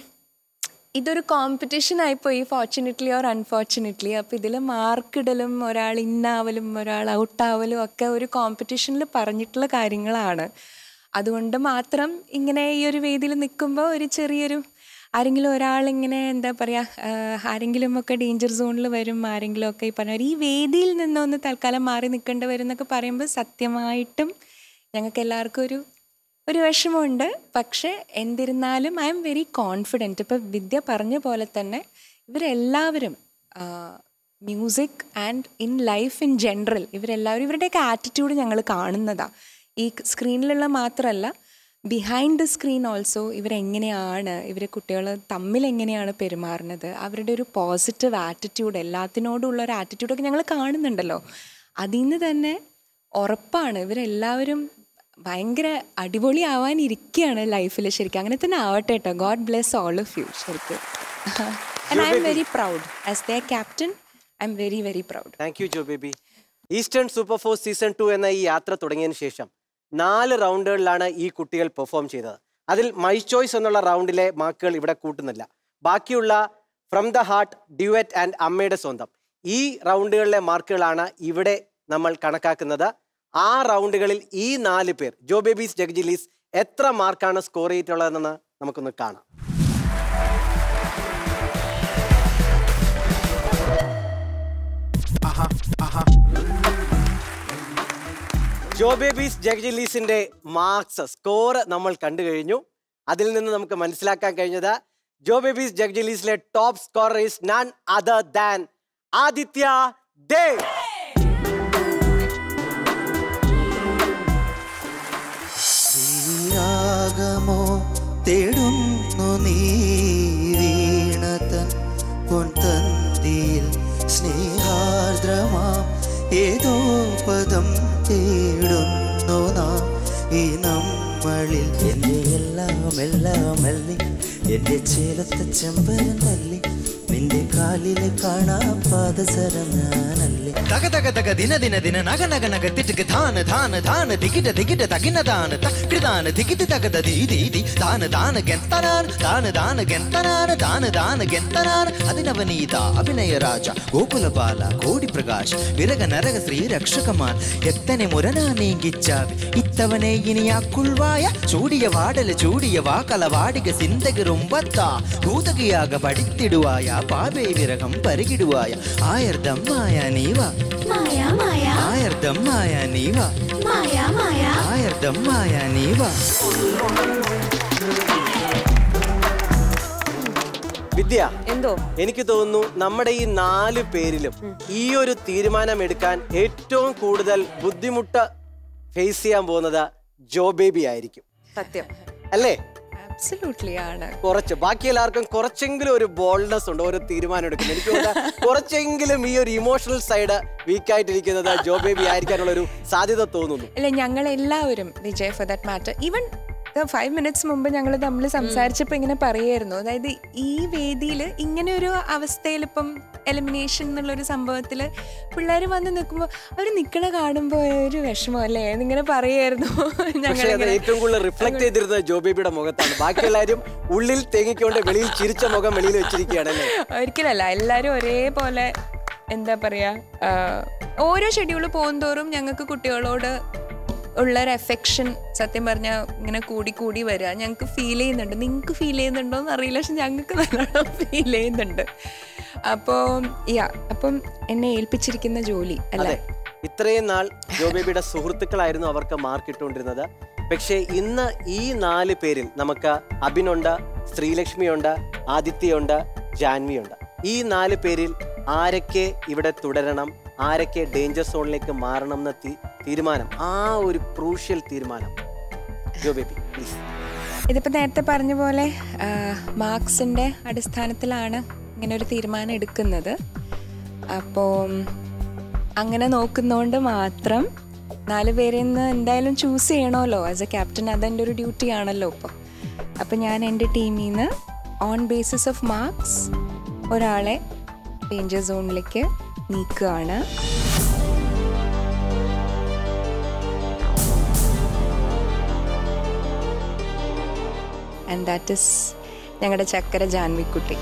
ഇതൊരു കോമ്പറ്റീഷൻ ആയിപ്പോയി ഫോർച്ചുനേറ്റ്ലി ഓർ അൺഫോർച്ചുനേറ്റ്ലി അപ്പോൾ ഇതിൽ മാർക്കിടലും ഒരാൾ ഇന്നാവലും ഒരാൾ ഔട്ടാവലും ഒക്കെ ഒരു കോമ്പറ്റീഷനിൽ പറഞ്ഞിട്ടുള്ള കാര്യങ്ങളാണ് അതുകൊണ്ട് മാത്രം ഇങ്ങനെ ഈ ഒരു വേദിയിൽ നിൽക്കുമ്പോൾ ഒരു ചെറിയൊരു ആരെങ്കിലും ഒരാളിങ്ങനെ എന്താ പറയുക ആരെങ്കിലും ഒക്കെ ഡേഞ്ചർ സോണിൽ വരും ആരെങ്കിലും ഒക്കെ ഈ പറഞ്ഞ പോലെ ഈ വേദിയിൽ നിന്നൊന്ന് തൽക്കാലം മാറി നിൽക്കേണ്ടി വരും എന്നൊക്കെ പറയുമ്പോൾ സത്യമായിട്ടും ഞങ്ങൾക്ക് എല്ലാവർക്കും ഒരു ഒരു വിഷമമുണ്ട് പക്ഷേ എന്നിരുന്നാലും ഐ എം വെരി കോൺഫിഡൻറ്റ് ഇപ്പോൾ വിദ്യ പറഞ്ഞ പോലെ തന്നെ ഇവരെല്ലാവരും music and in life in general ഇവരെല്ലാവരും ഇവരുടെയൊക്കെ ആറ്റിറ്റ്യൂഡ് ഞങ്ങൾ കാണുന്നതാണ് ഈ സ്ക്രീനിലുള്ള മാത്രമല്ല ബിഹൈൻഡ് ദ സ്ക്രീൻ ഓൾസോ ഇവരെങ്ങനെയാണ് ഇവർ കുട്ടികൾ തമ്മിൽ എങ്ങനെയാണ് പെരുമാറുന്നത് അവരുടെ ഒരു പോസിറ്റീവ് ആറ്റിറ്റ്യൂഡ് എല്ലാത്തിനോടുള്ള ഒരു ആറ്റിറ്റ്യൂഡൊക്കെ ഞങ്ങൾ കാണുന്നുണ്ടല്ലോ അതിൽ നിന്ന് തന്നെ ഉറപ്പാണ് ഇവരെല്ലാവരും ഭയങ്കര അടിപൊളിയാവാനിരിക്കുകയാണ് ലൈഫിൽ ശരിക്കും അങ്ങനെ തന്നെ ആവട്ടെ കേട്ടോ God bless all of you ശരിക്കും and I'm very proud as the captain I'm very very proud thank you Jo Baby eastern super four season two എന്ന ഈ യാത്ര തുടങ്ങിയതിന് ശേഷം നാല് റൗണ്ടുകളിലാണ് ഈ കുട്ടികൾ പെർഫോം ചെയ്തത് അതിൽ മൈ ചോയ്സ് എന്നുള്ള റൗണ്ടിലെ മാർക്കുകൾ ഇവിടെ കൂട്ടുന്നില്ല ബാക്കിയുള്ള from the heart duet and അമ്മയുടെ സ്വന്തം ഈ റൗണ്ടുകളിലെ മാർക്കുകളാണ് ഇവിടെ നമ്മൾ കണക്കാക്കുന്നത് ആ റൗണ്ടുകളിൽ ഈ നാല് പേർ ജോ ബേബീസ് ജഗ്ജിലീസ് എത്ര മാർക്കാണ് സ്കോർ ചെയ്തിട്ടുള്ളതെന്ന് നമുക്കൊന്ന് കാണാം ജോ ബേബീസ് ജഗ്ജിലീസിന്റെ മാർക്സ് സ്കോർ നമ്മൾ കണ്ടു കഴിഞ്ഞു അതിൽ നിന്ന് നമുക്ക് മനസ്സിലാക്കാൻ കഴിഞ്ഞത് ജോ ബേബീസ് ജഗ്ജിലീസിലെ top scorer is none other than Aditya Dev ശ്രീരാഗമോ തേടുന്നു നീ വീണതൻ പൊൻതന്തിയിൽ സ്നേഹാർദ്രമാം ഏതോ പദം തേടുന്നു നാം ഈ നമ്മളിൽ എൻ്റെ എല്ലാം എല്ലാം അല്ലി എൻ്റെ ചേലത്തെ ചെമ്പരൻ തല്ലി നിന്റെ കാലിലെ കാണാ പാദസരം ഞാനല്ലേ തക തക തക ദിന ദിന ദിന നഗ നഗ നഗ തിട്ടുക്ക് ധാന ധാന ധാന ദികിട ദികിട തകിന ദാന തകൃദാന ദികിട തകത ദീതി ദി ദാന ദാന ഗെന്തനാന ദാന ദാന ഗെന്തനാന ദാന ദാന ഗെന്തനാന അതിനവനീത അഭിനയ രാജ ഗോകുല ബാല കോടി പ്രകാശ് വിരക നരക ശ്രീ രക്ഷകമാൻ എത്തനെ മുരനാ നീങ്കിച്ചാവി ഇത്തവനെ ഇനി ആ കുൾവായ ചൂടിയ വാടല ചൂടിയ വാക്കല വാടിക സിന്തകരുമ്പത്ത ഭൂതകിയാക പഠിത്തിടുവായ പാപേ വിരകം പരികിടുവായ ആയർദമ്മായ നീവ മായാ മായാ ആയർദമ്മായ നീവ മായാ മായാ ആയർദമ്മായ നീവ വിദ്യ എന്തോ എനിക്ക് തോന്നുന്നു നമ്മുടെ ഈ നാല് പേരിലും ഈ ഒരു തീരുമാനം എടുക്കാൻ ഏറ്റവും കൂടുതൽ ബുദ്ധിമുട്ട് ഫേസ് ചെയ്യാൻ പോകുന്നത് ജോ ബേബി ആയിരിക്കും സത്യം അല്ലേ ആബ്സല്യൂട്ട്ലി ആണ് കുറച്ച് ബാക്കി എല്ലാവർക്കും കുറച്ചെങ്കിലും ഒരു ബോൾഡ്നെസ് ഉണ്ട് ഓരോ തീരുമാനം എടുക്കുന്നത് എനിക്ക് തോന്നുന്നത് കുറച്ചെങ്കിലും ഈ ഒരു ഇമോഷണൽ സൈഡ് വീക്കായിട്ടിരിക്കുന്നത് ജോ ബേബി ആയിരിക്കാനുള്ള ഒരു സാധ്യത തോന്നുന്നു അല്ല ഞങ്ങൾ എല്ലാവരും Vijay for that matter even five minutes മുമ്പ് ഞങ്ങൾ തമ്മിൽ സംസാരിച്ചപ്പോൾ ഇങ്ങനെ പറയായിരുന്നു അതായത് ഈ വേദിയിൽ ഇങ്ങനെ ഒരു അവസ്ഥയിൽ ഇപ്പം എലിമിനേഷൻ എന്നുള്ളൊരു സംഭവത്തിൽ പിള്ളേർ വന്ന് നിൽക്കുമ്പോൾ അവർ നിൽക്കണ കാണുമ്പോൾ ഒരു വിഷമം അല്ലേ എന്നിങ്ങനെ പറയായിരുന്നു പക്ഷേ അത് ഞങ്ങളിങ്ങനെ ഏറ്റവും കൂടുതൽ റിഫ്ലക്ട് ചെയ്തിരുന്നത് ജോ ബേബിയുടെ മുഖത്താണ് ബാക്കി എല്ലാവരും ഉള്ളിൽ തേങ്ങിക്കൊണ്ട് വെളിയിൽ ചിരിച്ച മുഖം വെളിയിൽ വെച്ചിരിക്കുകയാണ് അല്ലേ ഒരിക്കലല്ല എല്ലാവരും ഒരേപോലെ എന്താ പറയാ ആ, ഓരോ ഷെഡ്യൂൾ പോകുന്തോറും ഞങ്ങൾക്ക് കുട്ടികളോട് ഉള്ള ഒരു എഫെക്ഷൻ സത്യം പറഞ്ഞാൽ ഇങ്ങനെ കൂടി കൂടി വരിക ഞങ്ങൾക്ക് ഫീൽ ചെയ്യുന്നുണ്ട് നിങ്ങൾക്ക് ഫീൽ ചെയ്യുന്നുണ്ടോ എന്ന് അറിയില്ല പക്ഷെ ഞങ്ങൾക്ക് നല്ലോണം ഫീൽ ചെയ്യുന്നുണ്ട് അപ്പോൾ യാ അപ്പം എന്നെ ഏൽപ്പിച്ചിരിക്കുന്ന ജോലി അല്ലേ അതെ ഇത്രയും നാൾ ജോ ബേബിയുടെ സുഹൃത്തുക്കളായിരുന്നു അവർക്ക് മാർക്ക് ഇട്ടുകൊണ്ടിരുന്നത് പക്ഷേ ഇന്ന് ഈ നാല് പേരിൽ നമുക്ക് അഭിനുണ്ട് ശ്രീലക്ഷ്മിയുണ്ട് ആദിത്യയുണ്ട് ജാൻവിയുണ്ട് ഈ നാല് പേരിൽ ആരൊക്കെ ഇവിടെ തുടരണം ആരൊക്കെ ഡേഞ്ചർ സോണിലേക്ക് മാറണം എന്ന തീ- തീരുമാനം ആ ഒരു ക്രൂഷ്യൽ തീരുമാനം ജോ ബേബി പ്ലീസ് ഇതിപ്പോൾ നേരത്തെ പറഞ്ഞ പോലെ മാർക്സിൻ്റെ അടിസ്ഥാനത്തിലാണ് ഇങ്ങനെ ഒരു തീരുമാനം എടുക്കുന്നത് അപ്പോൾ അങ്ങനെ നോക്കുന്നതുകൊണ്ട് മാത്രം നാല് പേരിൽ നിന്ന് എന്തായാലും ചൂസ് ചെയ്യണമല്ലോ ആസ് എ ക്യാപ്റ്റൻ അതെൻ്റെ ഒരു ഡ്യൂട്ടി ആണല്ലോ ഇപ്പോൾ അപ്പോൾ ഞാൻ എൻ്റെ ടീമിൽ നിന്ന് ഓൺ ബേസിസ് ഓഫ് മാർക്സ് ഒരാളെ ഡേഞ്ചർ സോണിലേക്ക് നീക്കുകയാണ് ആൻഡ് ദാറ്റ് ഇസ് ഞങ്ങളുടെ ചക്കര ജാൻവിക്കുട്ടി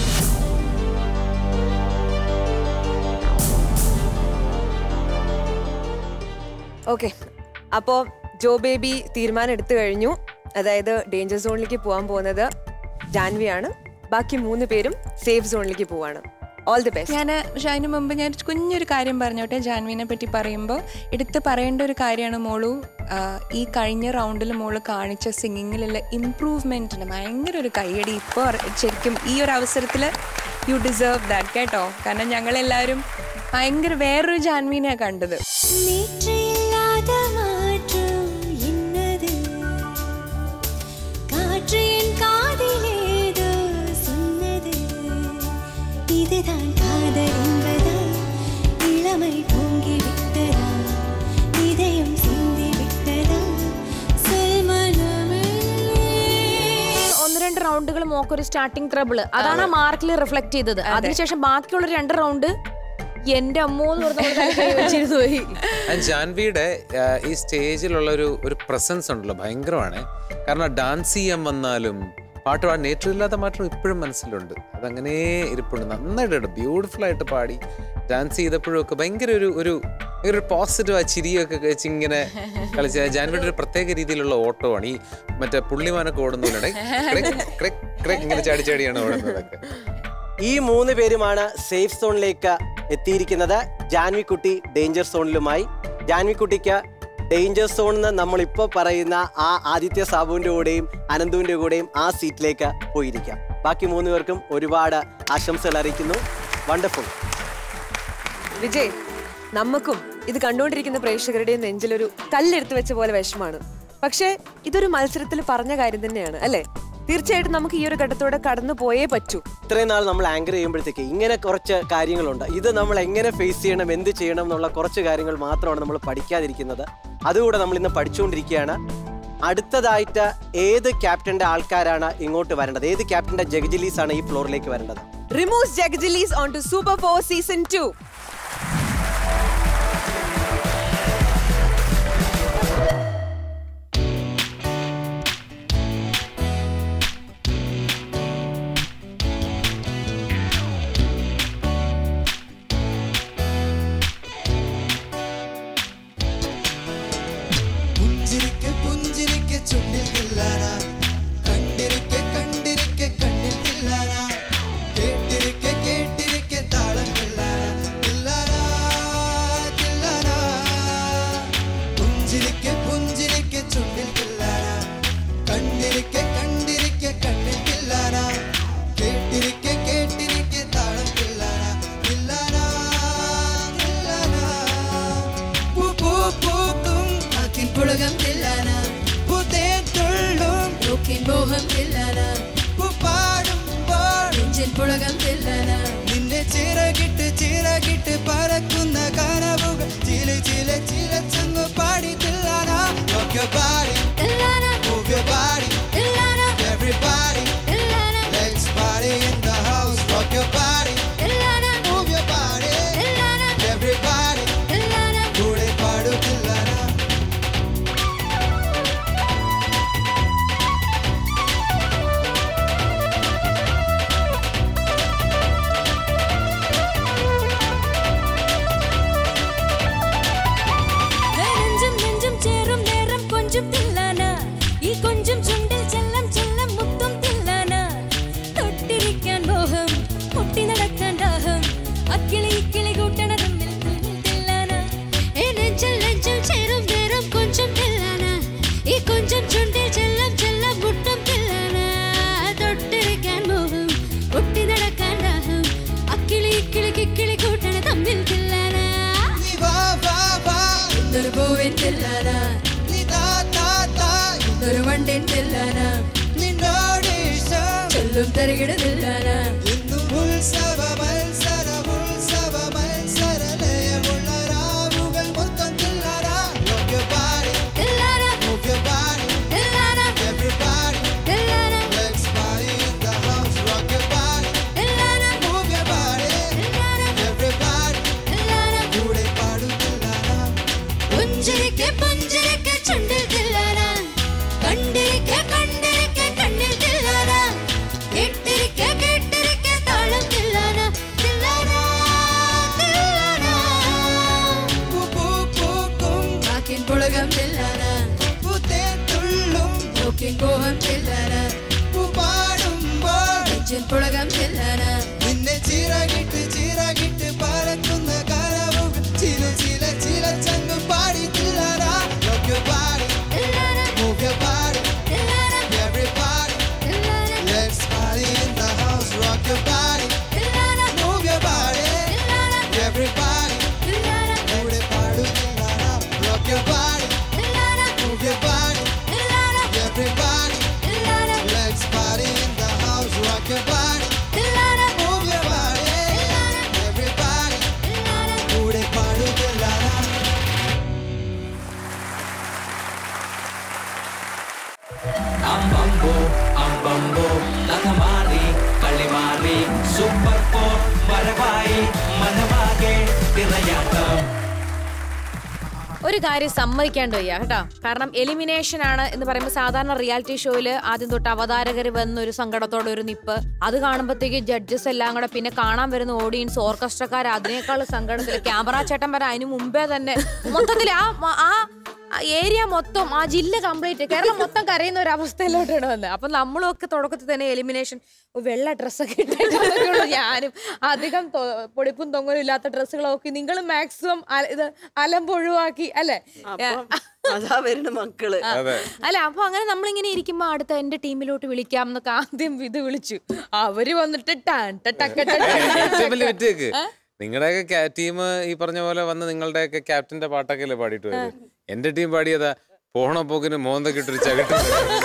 ഓക്കെ അപ്പോൾ ജോ ബേബി തീരുമാനം എടുത്തു കഴിഞ്ഞു അതായത് ഡേഞ്ചർ സോണിലേക്ക് പോകാൻ പോകുന്നത് ജാൻവിയാണ് ബാക്കി മൂന്ന് പേരും സേഫ് സോണിലേക്ക് പോവാണ് ഓൾ ദി ബെസ്റ്റ് ഞാൻ പക്ഷെ അതിന് മുമ്പ് ഞാൻ കുഞ്ഞൊരു കാര്യം പറഞ്ഞോട്ടെ ജാൻവിനെ പറ്റി പറയുമ്പോൾ എടുത്ത് പറയേണ്ട ഒരു കാര്യമാണ് മോളു ആ, ഈ കഴിഞ്ഞ റൗണ്ടിൽ മോള് കാണിച്ച സിംഗിങ്ങിലുള്ള ഇമ്പ്രൂവ്മെൻറ്റിന് ഭയങ്കര ഒരു കയ്യടി ഇപ്പോൾ ശരിക്കും ഈ ഒരു അവസരത്തിൽ യു ഡിസേർവ് ദാറ്റ് കേട്ടോ കാരണം ഞങ്ങളെല്ലാവരും ഭയങ്കര വേറൊരു ജാൻവിനെയാണ് കണ്ടത് நேற்றில்லாத மாற்றம் என்னது காற்று என் காதிலேதோ சொன்னது இதுதான் காதல் என்பதா இளமை பொங்கி விட்டதா இதயம் சிந்தி விட்டதா சொல் மனமே ഒന്ന് രണ്ട് റൗണ്ടുകൾ മോക്കൊരു സ്റ്റാർട്ടിംഗ് ട്രബിള് അതാണ് ആ മാർക്കിൽ റിഫ്ലക്ട് ചെയ്തത് അതിനുശേഷം ബാക്കിയുള്ള രണ്ട് റൗണ്ട് എന്റെ അമ്മോ എന്ന് പറഞ്ഞിരുന്നു പോയി ആൻഡ് ജാൻവിയുടെ ആ, ഈ സ്റ്റേജിലുള്ള ഒരു ഒരു പ്രസൻസ് ഉണ്ടല്ലോ ഭയങ്കരമാണ് കാരണം ഡാൻസ് ചെയ്യാൻ വന്നാലും പാട്ട് പാടാൻ ഏറ്റവും ഇല്ലാത്ത മാറ്റം ഇപ്പോഴും മനസ്സിലുണ്ട് അതങ്ങനെ ഇരിപ്പുണ്ട് നന്നായിട്ട് ബ്യൂട്ടിഫുൾ ആയിട്ട് പാടി ഡാൻസ് ചെയ്തപ്പോഴും ഒക്കെ ഭയങ്കര ഒരു ഒരു ഭയങ്കര ഒരു പോസിറ്റീവ് ആ ചിരിയൊക്കെ വെച്ച് ഇങ്ങനെ കളിച്ച ജാൻവിയുടെ ഒരു പ്രത്യേക രീതിയിലുള്ള ഓട്ടമാണ് ഈ മറ്റേ പുള്ളിമാനൊക്കെ ഓടുന്നില്ലേ ഇങ്ങനെ ചാടി ചാടിയാണ് ഓടുന്നതൊക്കെ ഈ മൂന്ന് പേരുമാണ് സേഫ് സോണിലേക്ക് എത്തിയിരിക്കുന്നത് ജാൻവിക്കുട്ടി ഡേഞ്ചർ സോണിലുമായി ജാൻവിക്കുട്ടിക്ക് ഡേഞ്ചർ സോൺ എന്ന് നമ്മളിപ്പോൾ പറയുന്ന ആ ആദിത്യ സാബുവിൻ്റെ കൂടെയും അനന്തുവിൻ്റെ കൂടെയും ആ സീറ്റിലേക്ക് പോയിരിക്കാം ബാക്കി മൂന്ന് പേർക്കും ഒരുപാട് ആശംസകൾ അറിയിക്കുന്നു വണ്ടർഫുൾ വിജയ് നമുക്കും ഇത് കണ്ടുകൊണ്ടിരിക്കുന്ന പ്രേക്ഷകരുടെയും നെഞ്ചിലൊരു കല്ലെടുത്ത് വെച്ച പോലെ വിഷമാണ് പക്ഷേ ഇതൊരു മത്സരത്തിൽ പറഞ്ഞ കാര്യം തന്നെയാണ് അല്ലേ തീർച്ചയായിട്ടും നമുക്ക് ഈ ഒരു ഘട്ടത്തോടെ കടന്നു പോയേ പറ്റൂ ഇത്രയും നാൾ നമ്മൾ ആങ്കർ ചെയ്യുമ്പോഴത്തേക്ക് ഇങ്ങനെ കുറച്ച് കാര്യങ്ങളുണ്ട് ഇത് നമ്മൾ എങ്ങനെ ഫേസ് ചെയ്യണം എന്ത് ചെയ്യണം എന്നുള്ള കുറച്ച് കാര്യങ്ങൾ മാത്രമാണ് നമ്മൾ പഠിക്കാതിരിക്കുന്നത് അതുകൂടെ നമ്മൾ ഇന്ന് പഠിച്ചുകൊണ്ടിരിക്കുകയാണ് അടുത്തതായിട്ട് ഏത് ക്യാപ്റ്റന്റെ ആൾക്കാരാണ് ഇങ്ങോട്ട് വരേണ്ടത് ഏത് ക്യാപ്റ്റന്റെ ജഗജിലീസ് ആണ് ഈ ഫ്ലോറിലേക്ക് വരേണ്ടത് റിമൂവ്സ് ജഗജിലീസ് on to super four season two പുഞ്ചിരിക്കെ പുഞ്ചിരിക്കെ ചുണ്ടിൽ തില്ലാന കണ്ടിരിക്കെ കണ്ടിരിക്കെ കണ്ണിൽ തില്ലാന കേട്ടിരിക്കെ കേട്ടിരിക്കെ താളം തില്ലാന തില്ലാന തില്ലാന പുഞ്ചിരിക്കെ പുഞ്ചിരിക്കെ ചുണ്ടിൽ തില്ലാന കണ്ടിരിക്കെ കണ്ടിരിക്കെ കണ്ണിൽ തില്ലാന കേട്ടിരിക്കെ കേട്ടിരിക്കെ താളം തില്ലാന തില്ലാന തില്ലാന പൂ പൂ പൂക്കും ആക്കിൻ പുളകം തില്ലാന പുതേ തുള്ളും നോക്കിൻ മോഹം തില്ലാന പൂ പാടുമ്പോൾ നെഞ്ചിൻ പുളകം തില്ലാന നിന്റെ ചിറകിട്ട് ചിറകിട്ട് പറക്കുന്ന കനവുകൾ ചില ചില ചില ചങ്ങ് പാടി തില്ലാന Rock your body, move your body, everybody, let's party in the house. Rock your body, move your body, everybody, കൂടെ പാടു തില്ലാന വണ്ടിൻ ചെല്ലാന ഇന്നൊരു വണ്ടിൻ ചെല്ലാന ചൊല്ലും തരികിട നില്ലാന ഉത്സവ മത്സര ഉത്സവ മത്സര ലയമുള്ള രാവുകൾ മൊത്തം ചില്ലറ Rock your body, move your body, everybody. Let's party in the house. Rock your body, move your body, everybody. കൂടെ പാടുന്നില്ലാരാ പുഞ്ചിരിക്കെ പുഞ്ചിരിക്കെ ചുണ്ടിൽ തില്ലാന കണ്ടിരിക്കെ കണ്ടിരിക്കെ കണ്ണിൽ തില്ലാന കേട്ടിരിക്കെ കേട്ടിരിക്കെ താളം തില്ലാന തില്ലാന തില്ലാന പൂ പൂ പൂക്കും നാക്കിൻ പുളകം തില്ലാന പൂത്തേൻ തുള്ളും നോക്കിൻ കോഹം തില്ലാന പൂ പാടുമ്പോൾ നെഞ്ചിൻ പുളകം തില്ലാന നിന്നെ ചിറകിട്ട് ചിറകിട്ട് പറക്കുന്ന കനവുകൾ ചില ചില ചില ചങ്ങ് പാടിത്തില്ലാരാ Rock your body, move your body, everybody. Let's party in the house. Rock your body, move your body, everybody. കൂടെ പാടുത്തില്ലാരാ Rock your body, move your body, everybody. Let's party in the house. Rock your body, move your body, everybody. കൂടെ പാടുത്തില്ലാരാ അമ്പമ്പോ അമ്പമ്പോ കഥ മാറി കളി മാറി super four വരവായി മനമാകെ തിറയാട്ടം ഒരു കാര്യം സമ്മതിക്കാണ്ട് വയ്യ കേട്ടോ കാരണം എലിമിനേഷൻ ആണ് എന്ന് പറയുമ്പോൾ സാധാരണ റിയാലിറ്റി ഷോയിൽ ആദ്യം തൊട്ട് അവതാരകർ വന്ന ഒരു സങ്കടത്തോടെ ഒരു നിപ്പ് അത് കാണുമ്പോഴത്തേക്ക് ജഡ്ജസ് എല്ലാം കൂടെ പിന്നെ കാണാൻ വരുന്ന ഓഡിയൻസ് ഓർക്കസ്ട്രക്കാർ അതിനേക്കാൾ സങ്കടത്തിൽ ക്യാമറ ചേട്ടൻ വരെ അതിന് മുമ്പേ തന്നെ മൊത്തത്തിൽ ആ മ- ആ ഏരിയ മൊത്തം ആ ജില്ല കംപ്ലീറ്റ് കേരളം മൊത്തം കരയുന്ന ഒരു അവസ്ഥയിലോട്ടാണ് വന്നത് അപ്പൊ നമ്മളും ഒക്കെ തുടക്കത്തിൽ തന്നെ എലിമിനേഷൻ വെള്ള ഡ്രസ്സൊക്കെ ഇട്ടിട്ടുള്ളൂ ഞാനും അധികം തൊ- പൊടിപ്പും തൊങ്ങലും ഇല്ലാത്ത ഡ്രസ്സുകളൊക്കെ നിങ്ങൾ മാക്സിമം ഇത് അലമ്പ് ഒഴിവാക്കി അല്ലേ അതാ വരുന്ന മക്കള് അല്ല അപ്പൊ അങ്ങനെ നമ്മളിങ്ങനെ ഇരിക്കുമ്പോ അടുത്ത എന്റെ ടീമിലോട്ട് വിളിക്കാം എന്നൊക്കെ ആദ്യം ഇത് വിളിച്ചു അവര് വന്നിട്ട് ടാൻ ട ടക്ക ട ട ഏറ്റവും വലിയ വിറ്റേക്ക് നിങ്ങളുടെയൊക്കെ ടീം ഈ പറഞ്ഞ പോലെ വന്ന് നിങ്ങളുടെയൊക്കെ ക്യാപ്റ്റന്റെ പാട്ടൊക്കെ അല്ലേ പാടിയിട്ട് പോയത് എന്റെ ടീം പാടിയതാ പോണ പോക്കിന് മോന്തൊക്കെ ഇട്ടൊരു ചകിട്ട്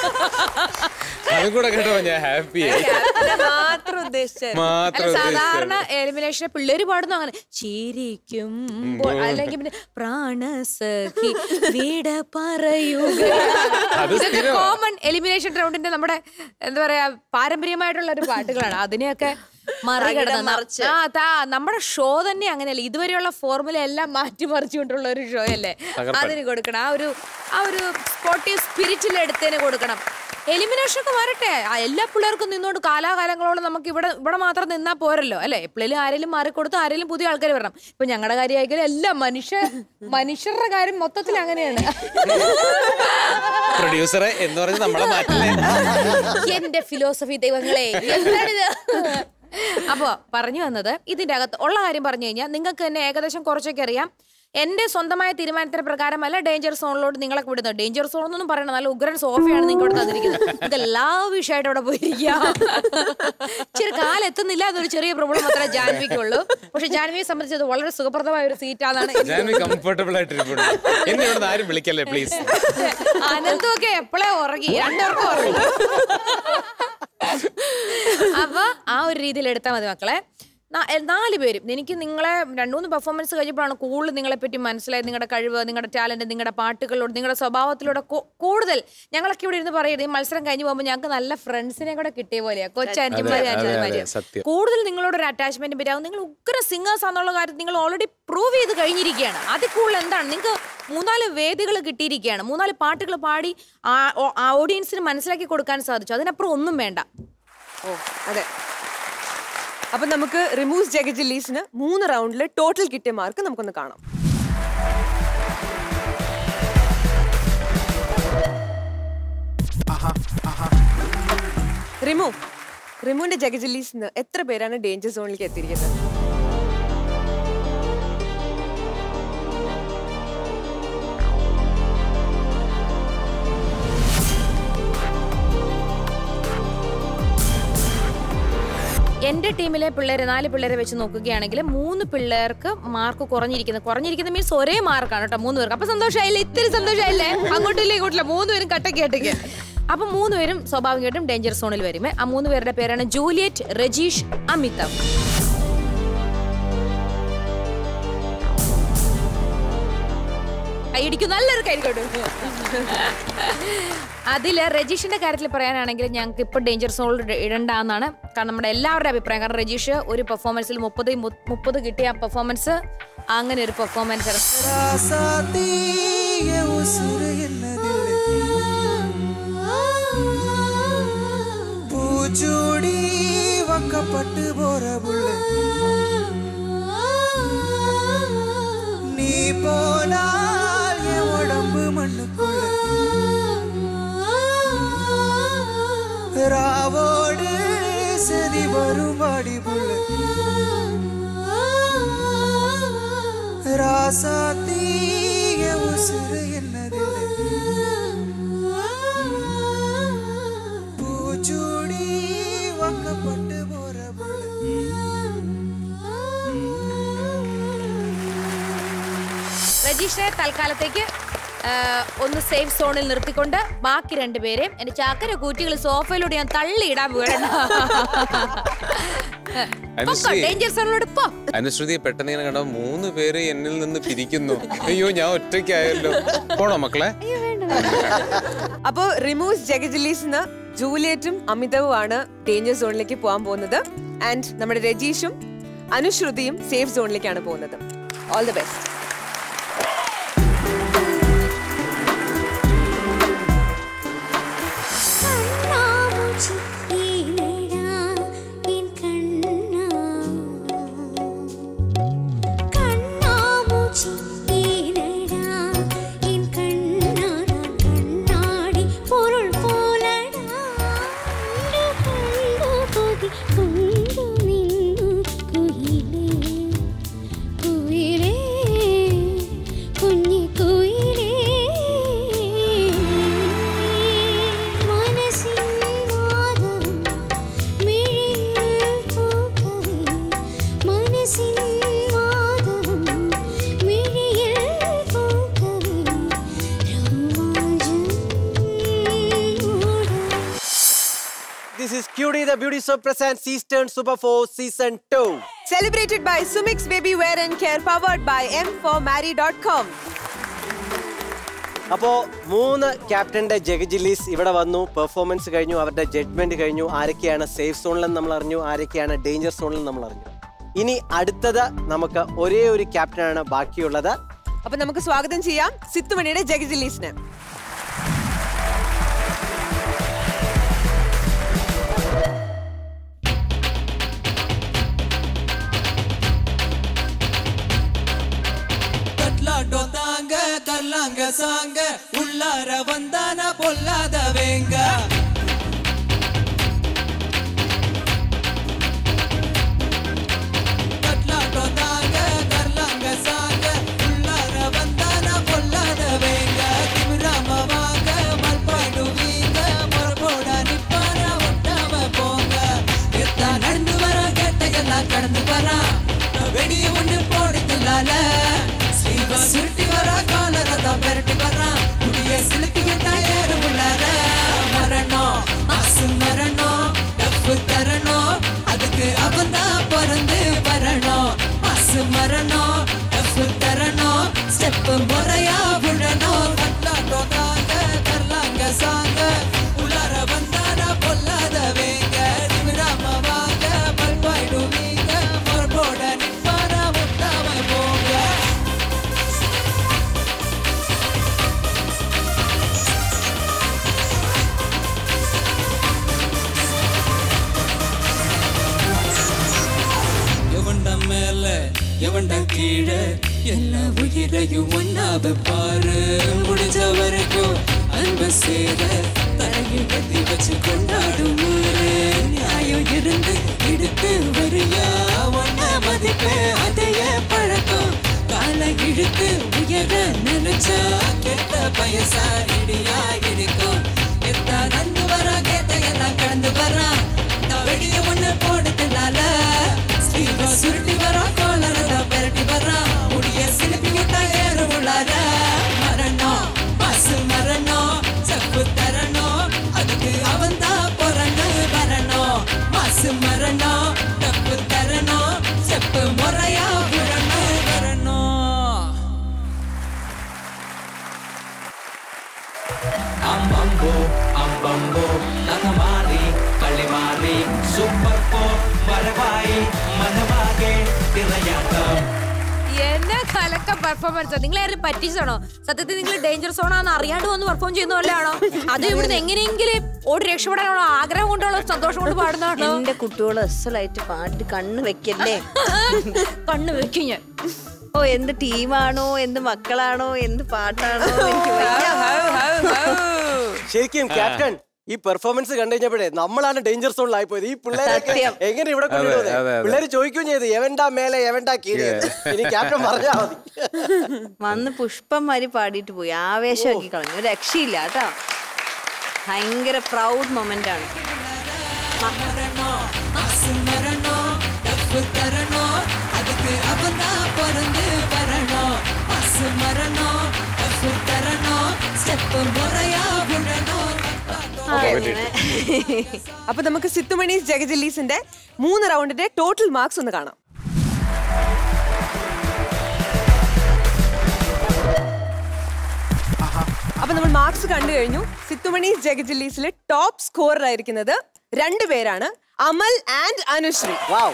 അതും കൂടെ കേട്ടപ്പോ ഞാൻ ഹാപ്പി മാത്രം ഉദ്ദേശിച്ച മാത്രം അല്ല ഉദ്ദേശിച്ചത്. സാധാരണ എലിമിനേഷനെ പിള്ളേര് പാടുന്നു അങ്ങനെ ചിരിക്കുമ്പോൾ അല്ലെങ്കിൽ പിന്നെ പ്രാണസഖി വീട പറയുക അത് ഇതൊക്കെ സ്ഥിരമാ. കോമൺ എലിമിനേഷൻ റൗണ്ടിന്റെ നമ്മുടെ എന്താ പറയാ പാരമ്പര്യമായിട്ടുള്ള ഒരു പാട്ടുകളാണ് അതിനെയൊക്കെ മറികടന്ന് മറിച്ച്. ആ താ നമ്മുടെ ഷോ തന്നെ അങ്ങനെയല്ല ഇതുവരെയുള്ള ഫോർമുല എല്ലാം മാറ്റിമറിച്ചുകൊണ്ടുള്ള ഒരു ഷോ അല്ലേ തകർപ്പൻ. അതിന് കൊടുക്കണം ആ ഒരു ആ ഒരു സ്പോർട്ടീവ് സ്പിരിറ്റിൽ എടുത്തതിന് കൊടുക്കണം എലിമിനേഷൻ ഒക്കെ വരട്ടെ ആ എല്ലാ പിള്ളേർക്കും നിന്നോണ്ട് കാലാകാലങ്ങളോളം നമുക്ക് ഇവിടെ ഇവിടെ മാത്രം നിന്നാ പോരല്ലോ അല്ലെ എപ്പോഴേലും ആരെങ്കിലും മാറിക്കൊടുത്ത് ആരെങ്കിലും പുതിയ ആൾക്കാർ വരണം ഇപ്പൊ ഞങ്ങളുടെ കാര്യമായാലും എല്ലാം മനുഷ്യ മനുഷ്യരുടെ കാര്യം മൊത്തത്തിൽ അങ്ങനെയാണ് പ്രൊഡ്യൂസറെ എന്ന് പറഞ്ഞ് നമ്മളെ മാറ്റില്ലേ എന്റെ ഫിലോസഫി ദൈവങ്ങളെ എന്താണിത് അപ്പോ പറഞ്ഞു വന്നത് ഇതിന്റെ അകത്ത് ഉള്ള കാര്യം പറഞ്ഞു കഴിഞ്ഞാൽ നിങ്ങൾക്ക് തന്നെ ഏകദേശം കുറച്ചൊക്കെ അറിയാം എന്റെ സ്വന്തമായ തീരുമാനത്തിന് പ്രകാരമല്ല ഡേഞ്ചർ സോണിലോട്ട് നിങ്ങളെ വിടുന്നത് ഡേഞ്ചർ സോൺ എന്നൊന്നും പറയണം നല്ല ഉഗ്രൻ സോഫയാണ് നിങ്ങൾക്ക് ഇവിടെ തന്നിരിക്കുന്നത് നിങ്ങൾക്ക് എല്ലാ വിഷയമായിട്ട് ഇവിടെ പോയിരിക്കാം ഇച്ചിരി കാലം എത്തുന്നില്ല അതൊരു ചെറിയ പ്രോബ്ലം മാത്രമേ ജാൻവിക്കുള്ളൂ പക്ഷെ ജാൻവിയെ സംബന്ധിച്ച് അത് വളരെ സുഖപ്രദമായ ഒരു സീറ്റാണെന്നാണ് എനിക്ക് ഞാൻ കംഫർട്ടബിൾ ആയിട്ടിരിപ്പുണ്ട് എന്നെ ഇവിടെ ആരും വിളിക്കല്ലേ പ്ലീസ് അനന്തമൊക്കെ എപ്പോഴേ ഉറങ്ങി രണ്ടുപേർക്കും ഉറങ്ങി അപ്പൊ ആ ഒരു രീതിയിൽ എടുത്താൽ മതി മക്കളെ നാ- എ- നാല് പേരും എനിക്ക് നിങ്ങളെ രണ്ടു മൂന്ന് പെർഫോമൻസ് കഴിഞ്ഞപ്പോഴാണ് കൂടുതൽ നിങ്ങളെ പറ്റി മനസ്സിലായത് നിങ്ങളുടെ കഴിവ് നിങ്ങളുടെ ടാലന്റ് നിങ്ങളുടെ പാട്ടുകളിലൂടെ നിങ്ങളുടെ സ്വഭാവത്തിലൂടെ കൂ- കൂടുതൽ ഞങ്ങളൊക്കെ ഇവിടെ ഇരുന്ന് പറയുന്നത് ഈ മത്സരം കഴിഞ്ഞ് പോകുമ്പോൾ ഞങ്ങൾക്ക് നല്ല ഫ്രണ്ട്സിനെ കൂടെ കിട്ടിയ പോലെയാ കൊച്ചാനിയന്മാരും അതെ, അതെ, ആന്റിമാരും സത്യം. കൂടുതൽ നിങ്ങളോട് ഒരു അറ്റാച്ച്മെന്റ് പറ്റാവും നിങ്ങൾ ഉഗ്ര സിംഗേഴ്സ് ആണെന്നുള്ള കാര്യം നിങ്ങൾ ഓൾറെഡി പ്രൂവ് ചെയ്ത് കഴിഞ്ഞിരിക്കുകയാണ് അതിൽ കൂടുതൽ എന്താണ് നിങ്ങൾക്ക് മൂന്നാല് വേദികൾ കിട്ടിയിരിക്കുകയാണ് മൂന്നാല് പാട്ടുകൾ പാടി ആ- ഓ- ആ ഓഡിയൻസിന് മനസ്സിലാക്കി കൊടുക്കാൻ സാധിച്ചു അതിനപ്പുറം ഒന്നും വേണ്ട ഓ അതെ അപ്പൊ നമുക്ക് റിമൂവ് ജഗജില്ലീസിന് മൂന്ന് റൗണ്ടിൽ ടോട്ടൽ കിട്ടിയ മാർക്ക് നമുക്കൊന്ന് കാണാം റിമു റിമുവിന്റെ ജഗജില്ലീസിന് എത്ര പേരാണ് ഡേഞ്ചർ സോണിലേക്ക് എത്തിയിരിക്കുന്നത് എന്റെ ടീമിലെ പിള്ളേരെ നാല് പിള്ളേരെ വെച്ച് നോക്കുകയാണെങ്കിൽ മൂന്ന് പിള്ളേർക്ക് മാർക്ക് കുറഞ്ഞിരിക്കുന്നത് കുറഞ്ഞിരിക്കുന്ന മീൻസ് ഒരേ മാർക്കാണ് കേട്ടോ മൂന്ന് പേർക്ക് അപ്പൊ സന്തോഷമായില്ലേ ഇത്തിരി സന്തോഷമായില്ലേ അങ്ങോട്ടില്ല ഇങ്ങോട്ടില്ല മൂന്ന് പേരും കട്ടക്ക് കട്ടക്ക് അപ്പൊ മൂന്ന് പേരും സ്വാഭാവികമായിട്ടും ഡേഞ്ചർ സോണിൽ വരും ആ മൂന്ന് പേരുടെ പേരാണ് ജൂലിയറ്റ് രജീഷ് അമിതാഭ് കൈയടിക്കും നല്ലൊരു കൈക്കോട്ട് അതില് രജീഷിന്റെ കാര്യത്തിൽ പറയാനാണെങ്കിൽ ഞങ്ങൾക്ക് ഇപ്പൊ ഡേഞ്ചർ സോൾ ഇടണ്ടെന്നാണ് കാരണം നമ്മുടെ എല്ലാവരുടെ അഭിപ്രായം കാരണം രജീഷ് ഒരു പെർഫോമൻസിൽ മുപ്പത് മുപ്പത് കിട്ടിയ പെർഫോമൻസ് അങ്ങനെ ഒരു പെർഫോമൻസ് ராசாத்தீய உசுறு என்னதில்லை பூச்சூடி வக்கப்பட்டு போற புள்ள நீ போனால் என் உடம்பு மண்ணுக்குள்ள ராவோடு செதி வரும் வாடி புள்ள ராசாத்தீய உசுறு என்னதில்லை பூச்சூடி வக்கப்பட்டு போற புள்ள രജീഷിനെ തൽക്കാലത്തേക്ക് ആ, ഒന്ന് സേഫ് സോണിൽ നിർത്തിക്കൊണ്ട് ബാക്കി രണ്ടുപേരെയും എന്റെ ചാക്കര കൂറ്റികൾ സോഫയിലൂടെ ഞാൻ തള്ളിയിടാൻ വീഴണം അനുശ്രീ ഡേഞ്ചർ സോണിലൂടെ പോ അനുശ്രുതി പെട്ടെന്ന് ഇങ്ങനെ കണ്ടോ മൂന്ന് പേര് എന്നിൽ നിന്ന് പിരിക്കുന്നു അയ്യോ ഞാൻ ഒറ്റയ്ക്കായല്ലോ പോണോ മക്കളെ അപ്പോ റിമൂസ് ജഗജിലീസിന് ജൂലിയറ്റും അമിതവും ആണ് ഡേഞ്ചർ സോണിലേക്ക് പോകാൻ പോകുന്നത് ആൻഡ് നമ്മുടെ രജീഷും അനുശ്രുതിയും സേഫ് സോണിലേക്കാണ് പോകുന്നത് ഓൾ ദി ബെസ്റ്റ് കണ്ണാമൂച്ചി ഈനടാ എൻ കണ്ണാ കണ്ണാമൂച്ചി ഈനടാ എൻ കണ്ണാ ഞാൻ കണ്ണാടി പൊരുൾ പോലടാ കണ്ടു കൊതി കൊണ്ടു നിന്നു കുയിലേ കുയിലേ കുഞ്ഞി കുയിലേ മനസ്സിൻ വാദം മിഴിയിൽ പൂക്കവേ മനസ്സിൻ വാദം മിഴിയിൽ പൂക്കവേ രോമാഞ്ചം മൂടും This is Cutie, the Beauty Soap presents Eastern Super 4 Season 2. Celebrated by Sumix Baby Wear and Care powered by m4mary.com. അപ്പോൾ മൂന്ന് ക്യാപ്റ്റന്റെ ജഗജിലീസ് ഇവിടെ വന്നു പെർഫോമൻസ് കഴിഞ്ഞു അവരുടെ ജഡ്ജ്മെന്റ് കഴിഞ്ഞു ആരൊക്കെയാണ് സേഫ് സോണിലെന്ന് നമ്മൾ അറിഞ്ഞു ആരൊക്കെയാണ് ഡേഞ്ചർ സോണിൽ നമ്മൾ അറിഞ്ഞു ഇനി അടുത്തത് നമുക്ക് ഒരേ ഒരു ക്യാപ്റ്റനാണ് ബാക്കിയുള്ളത് അപ്പൊ നമുക്ക് സ്വാഗതം ചെയ്യാം സിത്തുമണിയുടെ ജഗജിലീസിന് கட்லாட்டம் தாங்க கர்லாங்க சாங்க உள்ளார வந்தான பொல்லாதவேங்க கட்லாட்டம் தாங்க கர்லாங்க சாங்க உள்ளார வந்தான பொல்லாதவேங்க திமிராம வாங்க மல்பாடுவீங்க மரபோட நிப்பார ஒட்டாம போங்க எத்தா நடந்து வர கேட்டையெல்லாம் கடந்து வரா வெடி ஒண்ணு போடுதலால ஸ்ரீவ சுருட்டி வரா காலர தான் பெரட்டி வரா முடிய சிலுக்கிட்டா ஏறு உள்ளார மரணம் மாசு மரணம் டப்பு தரணும் அதுக்கு அவன் தான் பிறந்து வரணும் மாசு மரணம் டப்பு தரணும் ஸ்டெப் முறையா விழணும் கட்லாட்டம் தாங்க கர்லாங்க சாங்க உள்ளார வந்தானா பொல்லாதவேங்க திமிராம வாங்க பல்பாயிடுவீங்க மரபோட நிப்பாரா ஒட்டாம போங்க எவன்ட மேல எவன்ட கீழே எல்லா உயிரையும் ஒன்னாவ பாரு முடிஞ்ச வரைக்கும் அன்பு சேர தலையில் கத்தி வச்சு கொண்டாடும் ஊரு. நியாயம் இருந்து எடுத்து வரியா ஒன்ன மதிப்பு அதைய பழக்கம் காலை இழுத்து உயர நினைச்சா கெட்ட பயசா இடியா இருக்கும் எத்தா நந்து வரா கேட்ட எல்லாம் கடந்து வரா வெடிய ஒண்ணு போடுறதுனால സൂപ്പർ ഫോർ വരവായി മനമാകെ തിറയാട്ടം എന്നെ കലക്ക പെർഫോമൻസ് നിങ്ങൾ ആരും പറ്റിച്ചാണോ സത്യത്തിൽ നിങ്ങൾ ഡേഞ്ചർ സോൺ ആണെന്ന് അറിയാണ്ട് വന്ന് പെർഫോം ചെയ്യുന്ന പോലെയാണോ അത് ഇവിടുന്ന് എങ്ങനെയെങ്കിലും ഓടി രക്ഷപ്പെടാനുള്ള ആഗ്രഹം കൊണ്ടുള്ള സന്തോഷം കൊണ്ട് പാടുന്നതാണോ എന്റെ കുട്ടികൾ അസലായിട്ട് പാട്ട് കണ്ണ് വെക്കല്ലേ കണ്ണ് വെക്കും ഞാൻ ഓ എന്ത് ടീമാണോ എന്ത് മക്കളാണോ എന്ത് പാട്ടാണോ എനിക്ക് വയ്യ. ശരിക്കും ക്യാപ്റ്റൻ ഈ പെർഫോമൻസ് കണ്ടു കഴിഞ്ഞപ്പോഴേ നമ്മളാണ് ഡേഞ്ചർ സോണിലായി പോയത് ഈ പിള്ളേരൊക്കെ സത്യം. എങ്ങനെ ഇവിടെ അതെ, കൊണ്ടുവന്നത് അതെ, അതെ. പിള്ളേര് ചോദിക്കുകയും ചെയ്ത് എവൻടാ മേലെ എവൻടാ കീഴേ ഇനി ക്യാപ്റ്റൻ പറഞ്ഞാ മതി വന്ന് പുഷ്പന്മാര് പാടിയിട്ട് പോയി ആവേശമാക്കി കളഞ്ഞു ഒരു രക്ഷയില്ല കേട്ടോ ഭയങ്കര പ്രൗഡ് മൊമെന്റ് ആണ് மரணோ மாசு மரணோ தப்பு தரணோ அதுக்கு அவன் தான் பிறந்து வரணும் மாசு மரணோ தப்பு தரணோ ஸ்டெப் முறையா விடணும் അപ്പൊ നമുക്ക് സിത്തുമണീസ് ജഗജില്ലീസിന്റെ മൂന്ന് റൗണ്ടിന്റെ ടോട്ടൽ മാർക്സ് ഒന്ന് കാണാം അപ്പൊ നമ്മൾ മാർക്സ് കണ്ടു കഴിഞ്ഞു സിത്തുമണീസ് ജഗജില്ലീസിൽ ടോപ്പ് സ്കോറർ ആയിരിക്കുന്നത് രണ്ടുപേരാണ് അമൽ ആൻഡ് അനുശ്രീ വാവ്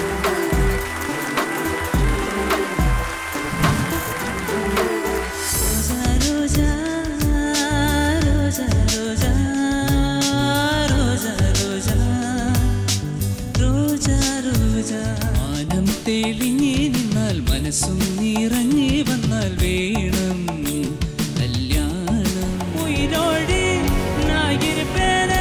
മാനം തെളിഞ്ഞേ നിന്നാൽ മനസ്സും നിറഞ്ഞേ വന്നാൽ വേണം കല്യാണം ഉയിരോട് നായിരുപ്പേനേ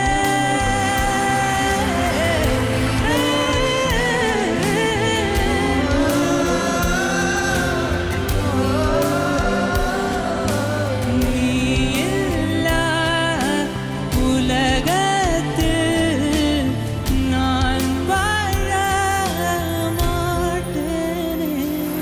நீயில்லா உலகத்தில் நான் வாழ மாட்டேனே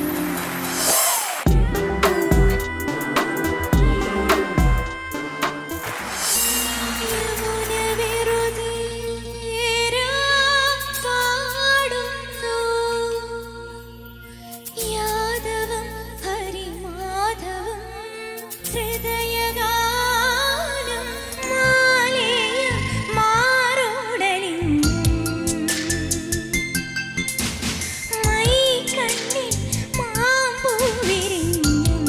യാദവം ഹരിമാധവം ഹൃദയഗാനം മാലേയ മാറോടലിംഗം മൈകണ്ണിൽ മാമ്പൂവിരിഞ്ഞും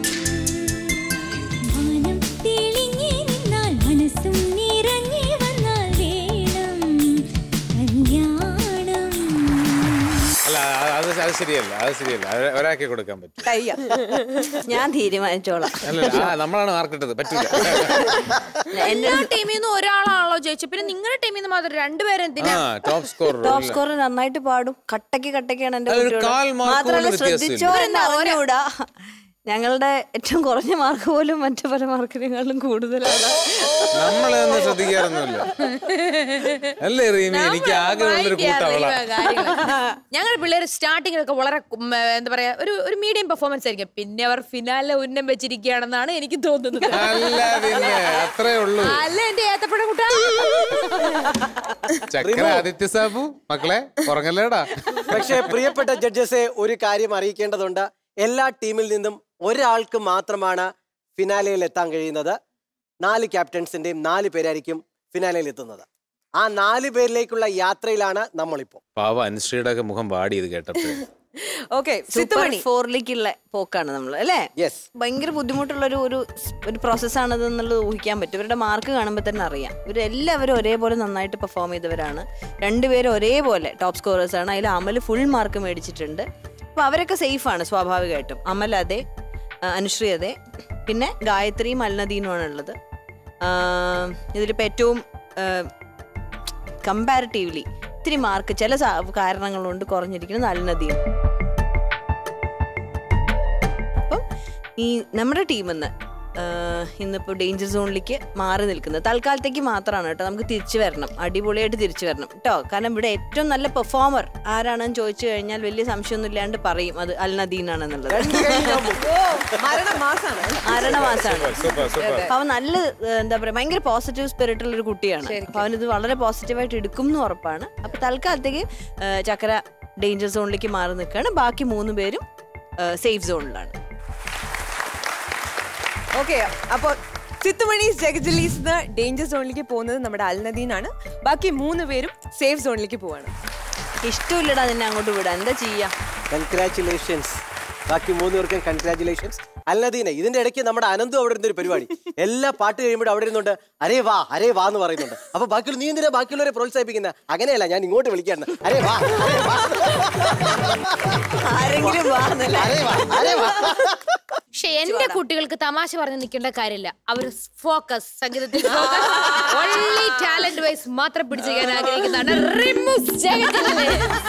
മാനം തെളിഞ്ഞേ നിന്നാൽ മനസ്സും നിറഞ്ഞേ വന്നാൽ വേണം കല്യാണം അല്ല അത് അത് ശരിയല്ല അത് ശരിയല്ല അത് ഒരാൾക്ക് കൊടുക്കാൻ പറ്റും കയ്യ ഞാൻ തീരുമാനിച്ചോളാം അല്ല ആ, നമ്മളാണ് മാർക്കിട്ടത് പറ്റൂല എല്ലാ ടീമിൽ നിന്ന് ഒരാളാണല്ലോ ജയിച്ചത് പിന്നെ നിങ്ങളുടെ ടീമിൽ നിന്ന് മാത്രം രണ്ടുപേരും ആ എന്തിനാ ടോപ്പ് സ്കോർ ടോപ്പ് സ്കോർ നന്നായിട്ട് പാടും കട്ടക്ക് കട്ടക്കാണ് എന്റെ അതൊരു കുട്ടികൾ കാൽ മാർക്ക് മാത്രമല്ല പോലും വ്യത്യാസമില്ല. ശ്രദ്ധിച്ചോ എന്ന് അറിഞ്ഞുകൂടാ ഞങ്ങളുടെ ഏറ്റവും കുറഞ്ഞ മാർക്ക് പോലും മറ്റു പല മാർക്കിനേക്കാളും കൂടുതലാണ് നമ്മളൊന്നും ശ്രദ്ധിക്കാറൊന്നുമില്ല അല്ലേ റീമി എനിക്ക് ആകെ ഉള്ളൊരു കൂട്ടവള ഞങ്ങളുടെ പിള്ളേർ സ്റ്റാർട്ടിങ്ങിലൊക്കെ വളരെ ഉം, എന്താ പറയാ ഒരു ഒരു മീഡിയം പെർഫോമൻസ് ആയിരിക്കും പിന്നെ അവർ ഫിനാലെ ഉന്നം വെച്ചിരിക്കുകയാണെന്നാണ് എനിക്ക് തോന്നുന്നത് അല്ല പിന്നെ അത്രേ ഉള്ളൂ അല്ല എന്റെ ഏത്തപ്പഴ കുട്ട ചക്കര ആദിത്യ സാബു മക്കളെ ഉറങ്ങല്ലേടാ പക്ഷേ പ്രിയപ്പെട്ട ജഡ്ജസെ ഒരു കാര്യം അറിയിക്കേണ്ടതുണ്ട് എല്ലാ ടീമിൽ നിന്നും ഒരാൾക്ക് മാത്രമാണ് ഫിനാലയിൽ എത്താൻ കഴിയുന്നത് നാല് ക്യാപ്റ്റൻസിന്റെയും നാല് പേരായിരിക്കും ഫിനാലയിൽ എത്തുന്നത് ആ നാല് പേരിലേക്കുള്ള യാത്രയിലാണ് നമ്മളിപ്പോ പാവ അനുശ്രീയുടെ ഒക്കെ മുഖം വാടി ഇത് കേട്ടപ്പോ ഓക്കെ സൂപ്പർ സിത്തുമണി ഫോറിലേക്കുള്ള പോക്കാണ് നമ്മൾ അല്ലേ യെസ് ഭയങ്കര ബുദ്ധിമുട്ടുള്ള ഒരു ഒരു ഒരു പ്രോസസ്സാണത് എന്നുള്ളത് ഊഹിക്കാൻ പറ്റും ഇവരുടെ മാർക്ക് കാണുമ്പോൾ തന്നെ അറിയാം ഇവരെല്ലാവരും ഒരേപോലെ നന്നായിട്ട് പെർഫോം ചെയ്തവരാണ് രണ്ടുപേരും ഒരേപോലെ ടോപ്പ് സ്കോറേഴ്സ് ആണ് അതിൽ അമൽ ഫുൾ മാർക്ക് മേടിച്ചിട്ടുണ്ട് അപ്പോൾ അവരൊക്കെ സേഫ് ആണ് സ്വാഭാവികമായിട്ടും അമൽ അതെ ആ, അനുശ്രീ അതെ പിന്നെ ഗായത്രിയും അൽനദീനുമാണ് ഉള്ളത് ഇതിലിപ്പോൾ ഏറ്റവും കമ്പാരിറ്റീവ്ലി ഇത്തിരി മാർക്ക് ചില സാ- കാരണങ്ങൾ കൊണ്ട് കുറഞ്ഞിരിക്കുന്നത് അൽനദിയും അപ്പം ഈ നമ്മുടെ ടീമിൽ നിന്ന് ഇന്നിപ്പോൾ ഡേഞ്ചർ സോണിലേക്ക് മാറി നിൽക്കുന്നത് തൽക്കാലത്തേക്ക് മാത്രമാണ് കേട്ടോ നമുക്ക് തിരിച്ചു വരണം അടിപൊളിയായിട്ട് തിരിച്ചു വരണം കേട്ടോ കാരണം ഇവിടെ ഏറ്റവും നല്ല പെർഫോമർ ആരാണെന്ന് ചോദിച്ചു കഴിഞ്ഞാൽ വലിയ സംശയമൊന്നും ഇല്ലാണ്ട് പറയും അത് അൽ നദീനാണെന്നുള്ളത് മരണമാസാണ് മരണമാസാണ് സൂപ്പർ സൂപ്പർ അപ്പൊ അവൻ നല്ല ഏഹ്, എന്താ പറയാ ഭയങ്കര പോസിറ്റീവ് സ്പിരിറ്റുള്ള ഒരു കുട്ടിയാണ് അപ്പൊ അവനിത് വളരെ പോസിറ്റീവായിട്ട് എടുക്കും എന്ന് ഉറപ്പാണ് അപ്പൊ തൽക്കാലത്തേക്ക് ഏഹ്, ചക്കര ഡേഞ്ചർ സോണിലേക്ക് മാറി നിൽക്കുകയാണ് ബാക്കി മൂന്ന് പേരും സേഫ് സോണിലാണ് ഓക്കെ അപ്പൊ സിത്തുമണീസ് ജഗജലീസ് ഡേഞ്ചർ സോണിലേക്ക് പോകുന്നത് നമ്മുടെ അൽനദീനാണ് ബാക്കി മൂന്ന് പേരും സേഫ് സോണിലേക്ക് പോവാണ് ഇഷ്ടമില്ലടാ നിന്നെ അങ്ങോട്ട് വിടാൻ എന്താ ചെയ്യാ കൺഗ്രാറ്റുലേഷൻസ് ബാക്കി മൂന്ന് പേർക്കും കൺഗ്രാറ്റുലേഷൻസ് അല്ലദീനെ ഇതിന്റെ ഇടയ്ക്ക് നമ്മുടെ അനന്തു അവിടെ ഇരുന്നൊരു പരിപാടി എല്ലാ പാട്ട് കഴിയുമ്പോഴും അവിടെ ഇരുന്നുണ്ട് അരേ വാ അരേ വാ എന്ന് പറയുന്നുണ്ട് അപ്പൊ ബാക്കിയുള്ള നീ എന്തിനാ ബാക്കിയുള്ളവരെ പ്രോത്സാഹിപ്പിക്കുന്ന അങ്ങനെയല്ല ഞാൻ ഇങ്ങോട്ട് വിളിക്കാണ് അരേ വാ അരേ വാ ആരെങ്കിലും വാ എന്നല്ലേ? അരേ വാ അരേ വാ പക്ഷെ എന്റെ കുട്ടികൾക്ക് തമാശ പറഞ്ഞ് നിൽക്കേണ്ട കാര്യമില്ല അവർ ഫോക്കസ് സംഗീതത്തിൽ ഓൺലി ടാലന്റ് വൈസ് മാത്രം പിടിച്ചു ഞാൻ ആഗ്രഹിക്കുന്നതാണ് റിമുസ് ജഗത്തിലെ.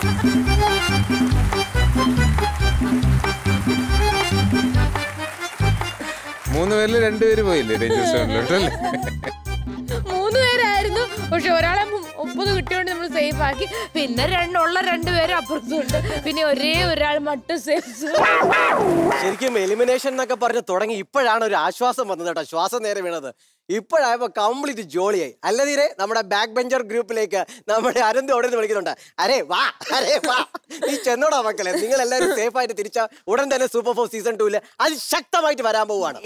മൂന്ന് പേരിൽ രണ്ടുപേര് പോയില്ലേ ഡേഞ്ചർ സോണിലോട്ട് അല്ലേ മൂന്ന് പേരായിരുന്നു പക്ഷെ ഒരാളെ മു- മുപ്പത് കിട്ടിയോണ്ട് നമ്മൾ സേഫ് ആക്കി പിന്നെ രണ്ടുള്ള രണ്ടുപേരും അപ്പുറത്തുണ്ട് പിന്നെ ഒരേ ഒരാൾ മട്ടും സേഫ് ശരിക്കും എലിമിനേഷൻ എന്നൊക്കെ പറഞ്ഞ് തുടങ്ങി ഇപ്പോഴാണ് ഒരു ആശ്വാസം വന്നത് കേട്ടോ ശ്വാസം നേരെ വീണത് ഇപ്പോഴായപ്പോ കംപ്ലീറ്റ് ജോളിയായി അല്ലതീരെ നമ്മുടെ ബാക്ക് ബെഞ്ചർ ഗ്രൂപ്പിലേക്ക് നമ്മുടെ അനന്ത് അവിടെ നിന്ന് വിളിക്കുന്നുണ്ട് അരേ വാ അരേ വാ നീ ചെന്നോടാ മക്കളെ നിങ്ങൾ എല്ലാവരും സേഫ് ആയിട്ട് തിരിച്ച ഉടൻ തന്നെ സൂപ്പർ ഫോർ സീസൺ ടൂല് അതിശക്തമായിട്ട് വരാൻ പോവാണ്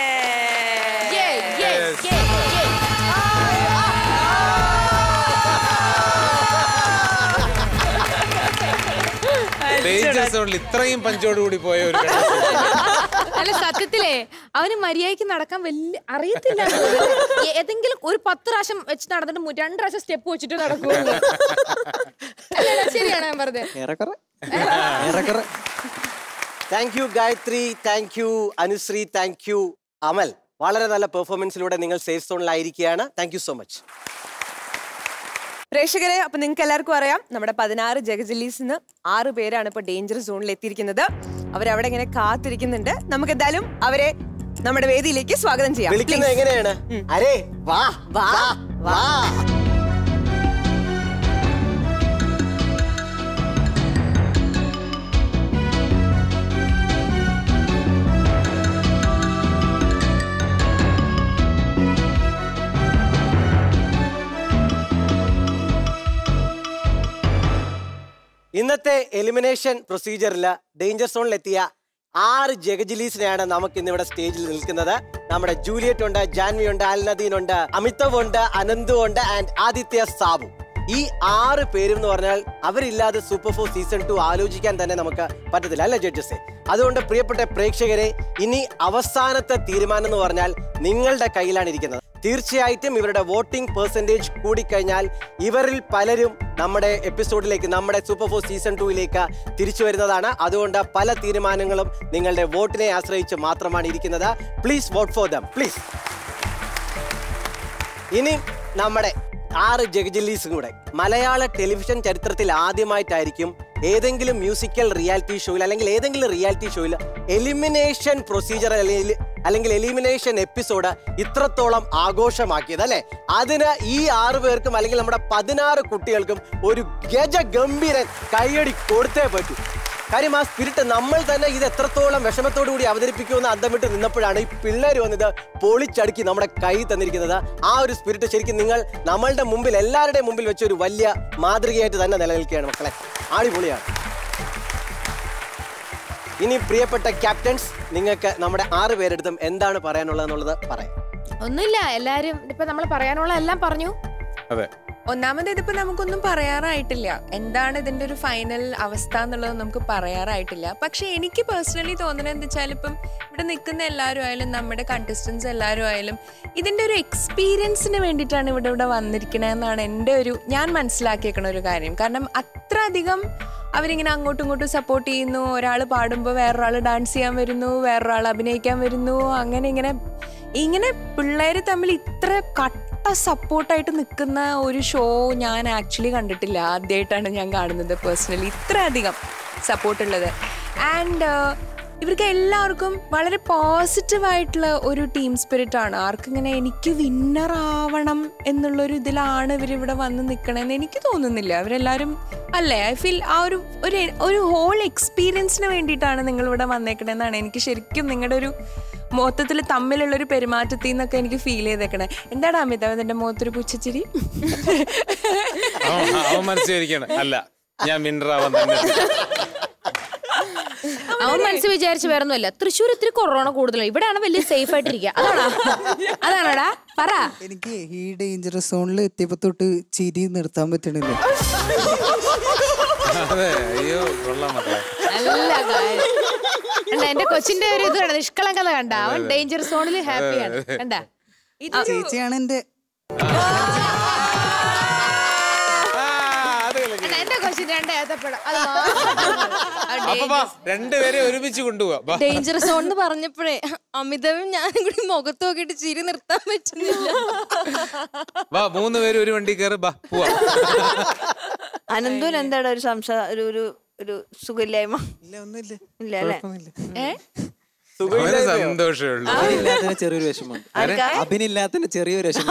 ഡേഞ്ചർ സോണിൽ ഇത്രയും പഞ്ചോട് കൂടി പോയ ഒരു contestant. അല്ല സത്യത്തിലേ അവന് മര്യാദയ്ക്ക് നടക്കാൻ വലിയ അറിയത്തില്ല ഏ- ഏതെങ്കിലും ഒരു പത്ത് പ്രാവശ്യം വെച്ച് നടന്നിട്ട് മു- രണ്ട് പ്രാവശ്യം സ്റ്റെപ്പ് വെച്ചിട്ട് നടക്കുള്ളൂ അല്ലേടാ, ശരിയാണോ ഞാൻ പറഞ്ഞത് ഏറെക്കുറെ ഏറെക്കുറെ thank you Gayathri thank you Anusree thank you Amal വളരെ നല്ല പെർഫോമൻസിലൂടെ നിങ്ങൾ സേഫ് സോണിലായിരിക്കുകയാണ് താങ്ക് യു സോ മച്ച് പ്രേക്ഷകരെ അപ്പൊ നിങ്ങൾക്ക് എല്ലാവർക്കും അറിയാം നമ്മുടെ പതിനാറ് ജഗജല്ലീസ് നിന്ന് ആറ് പേരാണ് ഇപ്പൊ ഡേഞ്ചർ സോണിൽ എത്തിയിരിക്കുന്നത് അവരവിടെ ഇങ്ങനെ കാത്തിരിക്കുന്നുണ്ട് നമുക്ക് എന്തായാലും അവരെ നമ്മുടെ വേദിയിലേക്ക് സ്വാഗതം ചെയ്യാം വിളിക്കുന്നത് Please. എങ്ങനെയാണ് അരേ വാ വാ വാ ഇന്നത്തെ എലിമിനേഷൻ പ്രൊസീജിയറിൽ ഡേഞ്ചർ സോണിലെത്തിയ ആറ് ജഗജിലീസിനെയാണ് നമുക്ക് ഇന്നിവിടെ സ്റ്റേജിൽ നിൽക്കുന്നത് നമ്മുടെ ജൂലിയറ്റ് ഉണ്ട് ജാൻവി ഉണ്ട് അൽനദീൻ ഉണ്ട് അമിതവ് ഉണ്ട് അനന്തു ഉണ്ട് ആൻഡ് ആദിത്യ സാബു ഈ ആറ് പേരും എന്ന് പറഞ്ഞാൽ അവരില്ലാതെ സൂപ്പർ ഫോർ സീസൺ ടു ആലോചിക്കാൻ തന്നെ നമുക്ക് പറ്റത്തില്ല അല്ല ജഡ്ജസെ അതുകൊണ്ട് പ്രിയപ്പെട്ട പ്രേക്ഷകരെ ഇനി അവസാനത്തെ തീരുമാനം എന്ന് പറഞ്ഞാൽ നിങ്ങളുടെ കയ്യിലാണ് ഇരിക്കുന്നത് തീർച്ചയായിട്ടും ഇവരുടെ വോട്ടിംഗ് പെർസെൻറ്റേജ് കൂടിക്കഴിഞ്ഞാൽ ഇവരിൽ പലരും നമ്മുടെ എപ്പിസോഡിലേക്ക് നമ്മുടെ സൂപ്പർ ഫോർ സീസൺ ടൂയിലേക്ക് തിരിച്ചു വരുന്നതാണ് അതുകൊണ്ട് പല തീരുമാനങ്ങളും നിങ്ങളുടെ വോട്ടിനെ ആശ്രയിച്ച് മാത്രമാണ് ഇരിക്കുന്നത് please vote for them please ഇനി നമ്മുടെ ആറ് ജഗജില്ലീസും കൂടെ മലയാള ടെലിവിഷൻ ചരിത്രത്തിൽ ആദ്യമായിട്ടായിരിക്കും ഏതെങ്കിലും മ്യൂസിക്കൽ റിയാലിറ്റി ഷോയിൽ അല്ലെങ്കിൽ ഏതെങ്കിലും റിയാലിറ്റി ഷോയിൽ എലിമിനേഷൻ പ്രൊസീജിയർ അല്ലെങ്കിൽ അല്ലെങ്കിൽ എലിമിനേഷൻ എപ്പിസോഡ് ഇത്രത്തോളം ആഘോഷമാക്കിയത് അല്ലെ അതിന് ഈ ആറു പേർക്കും അല്ലെങ്കിൽ നമ്മുടെ പതിനാറ് കുട്ടികൾക്കും ഒരു ഗജ ഗംഭീരൻ കൈയടി കൊടുത്തേ പറ്റൂ കാര്യം ആ സ്പിരിറ്റ് നമ്മൾ തന്നെ ഇത് എത്രത്തോളം വിഷമത്തോടു കൂടി അവതരിപ്പിക്കുമെന്ന് അന്തം വിട്ട് നിന്നപ്പോഴാണ് ഈ പിള്ളേർ വന്നത് പൊളിച്ചടുക്കി നമ്മുടെ കൈ തന്നിരിക്കുന്നത് ആ ഒരു സ്പിരിറ്റ് ശരിക്കും നിങ്ങൾ നമ്മളുടെ മുമ്പിൽ എല്ലാവരുടെയും മുമ്പിൽ വെച്ച ഒരു വലിയ മാതൃകയായിട്ട് തന്നെ നിലനിൽക്കുകയാണ് മക്കളെ അടിപൊളിയാണ് ഇനി പ്രിയപ്പെട്ട ക്യാപ്റ്റൻസ് നിങ്ങൾക്ക് നമ്മുടെ ആറ് പേരെടുത്തും എന്താണ് പറയാനുള്ളത് എന്നുള്ളത് പറയാം ഒന്നുമില്ല എല്ലാരും ഇപ്പൊ നമ്മൾ പറയാനുള്ള എല്ലാം പറഞ്ഞു അതെ ഒന്നാമത് ഇതിപ്പോ നമുക്കൊന്നും പറയാറായിട്ടില്ല എന്താണ് ഇതിന്റെ ഒരു ഫൈനൽ അവസ്ഥ എന്നുള്ളത് നമുക്ക് പറയാറായിട്ടില്ല പക്ഷെ എനിക്ക് പേഴ്സണലി തോന്നുന്നത് എന്താ വെച്ചാൽ ഇപ്പം ഇവിടെ നിൽക്കുന്ന എല്ലാവരും ആയാലും നമ്മുടെ കണ്ടസ്റ്റൻസ് എല്ലാവരും ആയാലും ഇതിന്റെ ഒരു എക്സ്പീരിയൻസിന് വേണ്ടിയിട്ടാണ് ഇവിടെ ഇവിടെ വന്നിരിക്കണതെന്നാണ് എൻ്റെ ഒരു ഞാൻ മനസ്സിലാക്കിയേക്കണ ഒരു കാര്യം കാരണം അത്ര അധികം അവരിങ്ങനെ അങ്ങോട്ടും ഇങ്ങോട്ടും സപ്പോർട്ട് ചെയ്യുന്നു ഒരാൾ പാടുമ്പോൾ വേറൊരാൾ ഡാൻസ് ചെയ്യാൻ വരുന്നു വേറൊരാൾ അഭിനയിക്കാൻ വരുന്നു അങ്ങനെ ഇങ്ങനെ ഇങ്ങനെ പിള്ളേർ തമ്മിൽ ഇത്ര കട്ട സപ്പോർട്ടായിട്ട് നിൽക്കുന്ന ഒരു ഷോ ഞാൻ ആക്ച്വലി കണ്ടിട്ടില്ല ആദ്യമായിട്ടാണ് ഞാൻ കാണുന്നത് പേഴ്സണലി ഇത്ര അധികം സപ്പോർട്ടുള്ളത് ആൻഡ് ഇവർക്ക് എല്ലാവർക്കും വളരെ പോസിറ്റീവായിട്ടുള്ള ഒരു ടീം സ്പിരിറ്റ് ആണ് ആർക്കിങ്ങനെ എനിക്ക് വിന്നർ ആവണം എന്നുള്ളൊരു ഇതിലാണ് ഇവരിവിടെ വന്ന് നിൽക്കണമെന്ന് എനിക്ക് തോന്നുന്നില്ല അവരെല്ലാവരും അല്ലേ ഐ ഫീൽ ആ ഒരു ഒരു ഒരു ഹോൾ എക്സ്പീരിയൻസിന് വേണ്ടിയിട്ടാണ് നിങ്ങൾ ഇവിടെ വന്നേക്കണെന്നാണ് എനിക്ക് ശരിക്കും നിങ്ങളുടെ ഒരു മൊത്തത്തിൽ തമ്മിലുള്ള ഒരു പെരുമാറ്റത്തിൽ നിന്നൊക്കെ എനിക്ക് ഫീൽ ചെയ്തേക്കണേ എന്താണ് അമിതാഭ് നിന്റെ മുഖത്തൊരു പുച്ഛച്ചിരി അവൻ അവൻ മനസ്സിലിരിക്കണം അല്ല ഞാൻ മിനറാവാൻ തന്നെ അവൻ മനസ്സ് വിചാരിച്ച് വേറൊന്നുമല്ല തൃശ്ശൂർ ഇത്തിരി കൊറോണ കൂടുതലാണ് ഇവിടെയാണ് വലിയ സേഫ് ആയിട്ടിരിക്കുക അതാണോ അതാണോടാ പറ എനിക്ക് ഈ ഡേഞ്ചറസ് സോണിൽ എത്തിയപ്പോ തൊട്ട് ചിരി നിർത്താൻ പറ്റണില്ല അതെ അയ്യോ കൊള്ളാം മക്കളെ നല്ല കാര്യം കണ്ട എന്റെ കൊച്ചിന്റെ ഒരു ഇത് കണ്ട നിഷ്കളങ്കത കണ്ട അവൻ ഡേഞ്ചർ സോണിൽ ഹാപ്പിയാണ് കണ്ട ചേച്ചിയാണ് എന്റെ കണ്ട, എന്റെ കൊച്ചിന് രണ്ട് ഏത്തപ്പഴം അത് അപ്പൊ വാ രണ്ടുപേരെ ഒരുമിച്ച് കൊണ്ടുപോവാ വാ. ഡേഞ്ചർ സോൺ എന്ന് പറഞ്ഞപ്പോഴേ അമിതവും ഞാനും കൂടി മുഖത്ത് നോക്കിയിട്ട് ചിരി നിർത്താൻ പറ്റുന്നില്ല വാ മൂന്ന് പേര് ഒരു വണ്ടി കയറി ബാ പോവാ അനന്തൂൻ എന്താടാ ഒരു സംശയ ഒരു ഒരു ഒരു സുഖമില്ലായ്മ ഇല്ല ഒന്നുമില്ല ഇല്ല അല്ലേ ഏ അവന് സന്തോഷമേ ഉള്ളൂ അഭിനില്ലാത്തതിന് ചെറിയൊരു വിഷമം അഭിനില്ലാത്തതിന് ചെറിയൊരു വിഷമം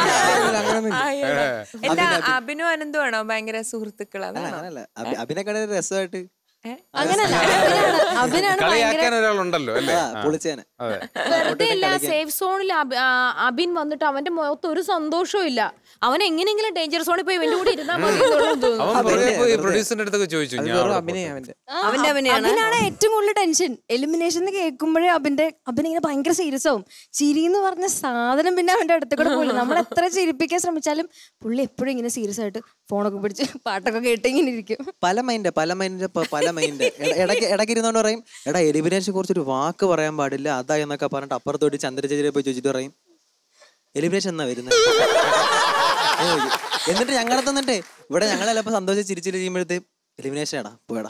എന്താ അഭിനു അനന്തു ആണോ ഭയങ്കര സുഹൃത്തുക്കളാണ് അങ്ങനല്ല അഭി- അഭിനൊക്കെ രസമായിട്ട് അങ്ങനല്ല അഭിനാണ് കളിയാക്കാൻ ഒരാളുണ്ടല്ലോ അല്ലേ ആ, പൊളിച്ചേനെ അതെ വെറുതെ അല്ല സേഫ് സോണിൽ അബിൻ വന്നിട്ട് അവന്റെ മുഖത്ത് ഒരു സന്തോഷവും ഇല്ല അവൻ എങ്ങനെയെങ്കിലും ഡേഞ്ചർ സോണിൽ പോയി ഇവന്റെ കൂടെ ഇരുന്നാൽ മതി എന്നുള്ളത് തോന്നുന്നു. അവൻ പുറകെ പോയി പ്രൊഡ്യൂസറിന്റെ അടുത്തൊക്കെ ചോദിച്ചു ഞാൻ അവിടെ അഭിനയ അവന്റെ അവന്റെ അവനെയാണ് അഭിനാണ് ഏറ്റവും കൂടുതൽ ടെൻഷൻ എലിമിനേഷൻ എന്ന് കേൾക്കുമ്പോഴേ അഭിന്റെ അഭിന് ഇങ്ങനെ ഭയങ്കര സീരിയസ് ആവും ചിരി എന്ന് പറഞ്ഞ സാധനം പിന്നെ അവന്റെ അടുത്ത് കൂടെ പോയില്ല നമ്മൾ എത്ര ചിരിപ്പിക്കാൻ ശ്രമിച്ചാലും പുള്ളി എപ്പോഴും ഇങ്ങനെ സീരിയസ് ആയിട്ട് ഫോണൊക്കെ പിടിച്ച് പാട്ടൊക്കെ കേട്ട് ഇങ്ങനെ ഇരിക്കും പല മൈൻഡ് പല മൈൻഡ് പല മൈൻഡ് ഇടയ്ക്ക് ഇടയ്ക്ക് ഇരുന്നോണ്ട് പറയും എടാ എലിമിനേഷൻ കുറിച്ചൊരു വാക്ക് പറയാൻ പാടില്ല അതാ എന്നൊക്കെ പറഞ്ഞിട്ട് അപ്പുറത്തോട്ട് ചന്ദ്രചേരിയെ പോയി ചോദിച്ചിട്ട് പറയും എലിമിനേഷൻ എന്നാ വരുന്നത് എന്നിട്ട് ഞങ്ങളെ തന്നിട്ടേ ഇവിടെ ഞങ്ങൾ ചിലപ്പോ സന്തോഷിച്ച് ചിരിച്ചിട്ട് ചെയ്യുമ്പോഴത്തേ എലിമിനേഷൻ ആടാ പോയടാ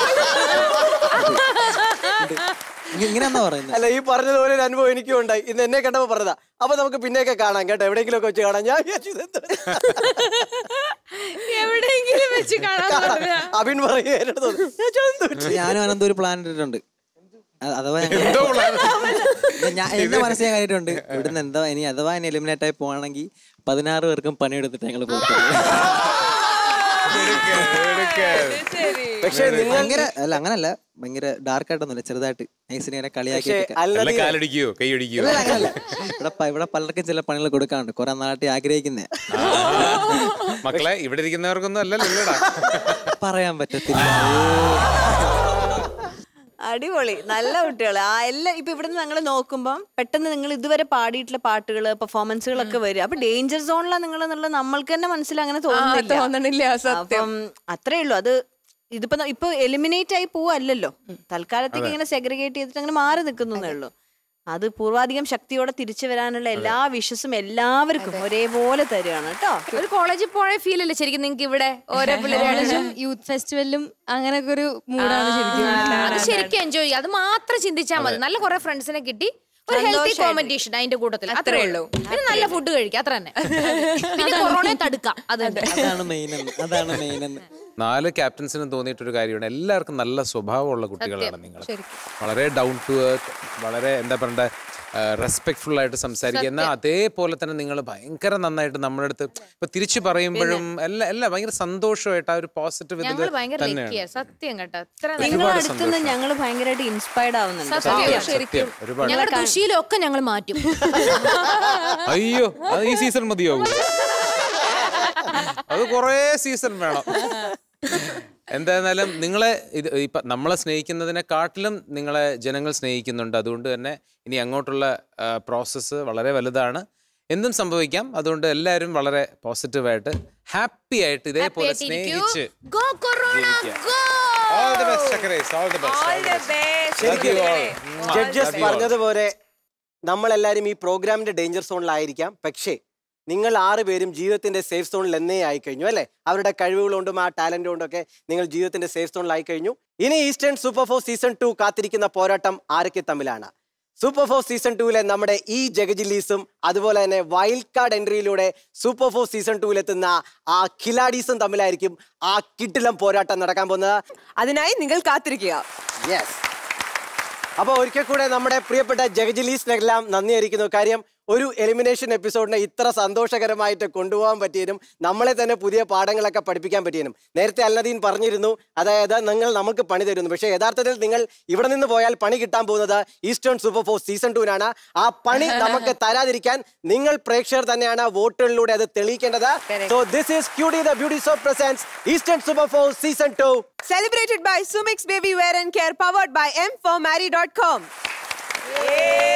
ഇങ്ങനെ എന്നാ പറയുന്നത് അല്ല ഈ പറഞ്ഞതുപോലെ ഒരു അനുഭവം എനിക്കും ഉണ്ടായി ഇന്ന് എന്നെ കണ്ടപ്പോ പറഞ്ഞതാ അപ്പൊ നമുക്ക് പിന്നെയൊക്കെ കാണാം കേട്ടോ എവിടെയെങ്കിലും ഒക്കെ വെച്ച് കാണാം ഞാൻ വിചാരിച്ചു ഇതെന്താ? എവിടെയെങ്കിലും വെച്ച് കാണാൻ പറഞ്ഞാ. അബിൻ പറയുക എന്റെ അടുത്ത് വന്ന്, ഞാൻ ചോദിച്ചു, എന്ത് പറ്റി? ഞാനും അനന്തം ഒരു പ്ലാൻ ഇട്ടിട്ടുണ്ട് അ- അഥവാ ഞങ്ങൾ- എന്തോ plan? ഞാൻ എന്റെ മനസ്സിൽ ഞാൻ കാര്യമായിട്ടുണ്ട് ഇവിടുന്ന് എന്താ ഇനി അഥവാ ഇനി എലിമിനേറ്റ് ആയി പോവാണെങ്കിൽ പതിനാറ് പേർക്കും പണിയെടുത്തിട്ട് ഞങ്ങൾ പക്ഷേ നിങ്ങൾ ഭയങ്കര അല്ല അങ്ങനല്ല ഭയങ്കര ഡാർക്ക് ആയിട്ടൊന്നുമില്ല ചെറുതായിട്ട് നൈസിനെ ഇങ്ങനെ കളിയാക്കി പക്ഷേ അല്ല അല്ലതീ കാലടിക്കോ കൈയടിക്കോ ഇവിടെ പ- ഇവിടെ പലർക്കും ചില പണികൾ കൊടുക്കാറുണ്ട് കുറെ നാട്ടി ആഗ്രഹിക്കുന്നേ മക്കളെ ഇവിടെ ഇരിക്കുന്നവർക്കൊന്നും അല്ലല്ലോ ഇല്ലടാ പറയാൻ പറ്റത്തില്ല അടിപൊളി നല്ല കുട്ടികൾ ആ എല്ലാം ഇപ്പൊ ഇവിടുന്ന് ഞങ്ങൾ നോക്കുമ്പോൾ പെട്ടെന്ന് നിങ്ങൾ ഇതുവരെ പാടിയിട്ടുള്ള പാട്ടുകൾ പെർഫോമൻസുകളൊക്കെ വരും അപ്പൊ ഡേഞ്ചർ സോണിലാണ് നിങ്ങൾ എന്നുള്ളത് നമ്മൾക്ക് തന്നെ മനസ്സിൽ അങ്ങനെ തോന്നുന്നില്ല തോന്നണില്ല സത്യം അപ്പം അത്രേ ഉള്ളൂ അത് ഇതിപ്പോ ന- ഇപ്പൊ എലിമിനേറ്റ് ആയി പോവല്ലോ തൽക്കാലത്തേക്ക് ഇങ്ങനെ സെഗ്രിഗേറ്റ് ചെയ്തിട്ട് അങ്ങനെ മാറി നിൽക്കുന്നേ ഉള്ളൂ അത് പൂർവാധികം ശക്തിയോടെ തിരിച്ചു വരാനുള്ള എല്ലാ വിഷസും എല്ലാവർക്കും ഒരേപോലെ തരികയാണ് കേട്ടോ ഒരു കോളേജിൽ പോയ ഫീൽ അല്ലേ ശരിക്കും നിങ്ങൾക്ക് ഇവിടെ ഓരോ പിള്ളേരും കോളേജും യൂത്ത് ഫെസ്റ്റിവലും അങ്ങനെയൊക്കെ ഒരു മൂഡാണ് ശരിക്കും അത് ശരിക്കും എൻജോയ് ചെയ്യുക അത് മാത്രം ചിന്തിച്ചാൽ മതി നല്ല കുറെ ഫ്രണ്ട്സിനെ കിട്ടി ഒരു ഹെൽത്തി കോമ്പറ്റീഷൻ അതിന്റെ കൂട്ടത്തിൽ അത്രേ ഉള്ളൂ പിന്നെ നല്ല ഫുഡ് കഴിക്കുക അത്ര തന്നെ പിന്നെ കൊറോണയെ തടുക്കാം അത് തന്നെ അതാണ് മെയിൻ എന്ന് അതാണ് മെയിൻ എന്ന് നാല് ക്യാപ്റ്റൻസിനും തോന്നിയിട്ടൊരു കാര്യമാണ് എല്ലാവർക്കും നല്ല സ്വഭാവമുള്ള കുട്ടികളാണ് നിങ്ങൾ വളരെ ഡൗൺ ടു എർത്ത് വളരെ എന്താ പറയണ്ട റെസ്പെക്ട്ഫുൾ ആയിട്ട് സംസാരിക്കുക എന്നാൽ അതേപോലെ തന്നെ നിങ്ങൾ ഭയങ്കര നന്നായിട്ട് നമ്മുടെ അടുത്ത് ഇപ്പൊ തിരിച്ചു പറയുമ്പോഴും എല്ലാം എല്ലാം ഭയങ്കര സന്തോഷമായിട്ട് ആ ഒരു പോസിറ്റീവ് ഞങ്ങൾ ഇതിൽ ഭയങ്കര തന്നെയാണ് ലക്കിയാ സത്യം കേട്ടോ ഇത്ര നിങ്ങളുടെ ഒരുപാട് അടുത്തുനിന്ന് ഞങ്ങൾ ഭയങ്കരമായിട്ട് ഇൻസ്പയർഡ് ആവുന്നുണ്ട് സത്യം സത്യം ഒരുപാട് ഞങ്ങളുടെ കൃഷിയിലൊക്കെ ഞങ്ങൾ മാറ്റും അയ്യോ അത് ഈ സീസൺ മതിയാവും അത് കുറേ സീസൺ വേണം എന്തായിരുന്നാലും നിങ്ങളെ ഇത് ഇപ്പം നമ്മളെ സ്നേഹിക്കുന്നതിനെക്കാട്ടിലും നിങ്ങളെ ജനങ്ങൾ സ്നേഹിക്കുന്നുണ്ട് അതുകൊണ്ട് തന്നെ ഇനി അങ്ങോട്ടുള്ള പ്രോസസ്സ് വളരെ വലുതാണ് എന്തും സംഭവിക്കാം അതുകൊണ്ട് എല്ലാവരും വളരെ പോസിറ്റീവായിട്ട് ഹാപ്പി ആയിട്ട് ഇതേപോലെ സ്നേഹിച്ച് go corona go all the best ചക്കരേസ് ഓൾ ദി ബെസ്റ്റ് ശരിക്കും all. Judges Love you all. പറഞ്ഞതുപോലെ നമ്മളെല്ലാവരും ഈ പ്രോഗ്രാമിന്റെ ഡേഞ്ചർ സോണിലായിരിക്കാം പക്ഷേ നിങ്ങൾ ആറ് പേരും ജീവിതത്തിന്റെ സേഫ് സോണിൽ എന്നേ ആയി കഴിഞ്ഞു അല്ലേ അവരുടെ കഴിവുകൾ കൊണ്ടും ആ ടാലന്റ് കൊണ്ടും ഒക്കെ നിങ്ങൾ ജീവിതത്തിന്റെ സേഫ് സോണിലായി കഴിഞ്ഞു ഇനി eastern super four season two കാത്തിരിക്കുന്ന പോരാട്ടം ആരൊക്കെ തമ്മിലാണ് സൂപ്പർ ഫോർ സീസൺ ടൂവിലെ നമ്മുടെ ഈ ജഗജില്ലീസും അതുപോലെ തന്നെ വൈൽഡ് കാർഡ് എൻട്രിയിലൂടെ സൂപ്പർ ഫോർ സീസൺ ടൂവിലെത്തുന്ന ആ ഖിലാഡീസും തമ്മിലായിരിക്കും ആ കിട്ടിലം പോരാട്ടം നടക്കാൻ പോകുന്നത് അതിനായി നിങ്ങൾ കാത്തിരിക്കുക യെസ് അപ്പോൾ ഒരിക്കൽ കൂടെ നമ്മുടെ പ്രിയപ്പെട്ട ജഗജിലീസിനെല്ലാം നന്ദി അറിയിക്കുന്നു കാര്യം ഒരു എലിമിനേഷൻ എപ്പിസോഡിനെ ഇത്ര സന്തോഷകരമായിട്ട് കൊണ്ടുപോകാൻ പറ്റിയതിനും നമ്മളെ തന്നെ പുതിയ പാഠങ്ങളൊക്കെ പഠിപ്പിക്കാൻ പറ്റിയതിനും നേരത്തെ അൽനദീൻ പറഞ്ഞിരുന്നു അതായത് നിങ്ങൾ നമുക്ക് പണി തരുന്നു പക്ഷേ യഥാർത്ഥത്തിൽ നിങ്ങൾ ഇവിടെ നിന്ന് പോയാൽ പണി കിട്ടാൻ പോകുന്നത് ഈസ്റ്റേൺ സൂപ്പർ ഫോർ സീസൺ ടൂനാണ് ആ പണി നമുക്ക് തരാതിരിക്കാൻ നിങ്ങൾ പ്രേക്ഷകർ തന്നെയാണ് വോട്ടുകളിലൂടെ അത് തെളിയിക്കേണ്ടത് so this is QD the beauties of presence eastern super four season two Celebrated by Sumix Baby Wear and Care, powered by M4Mary.com.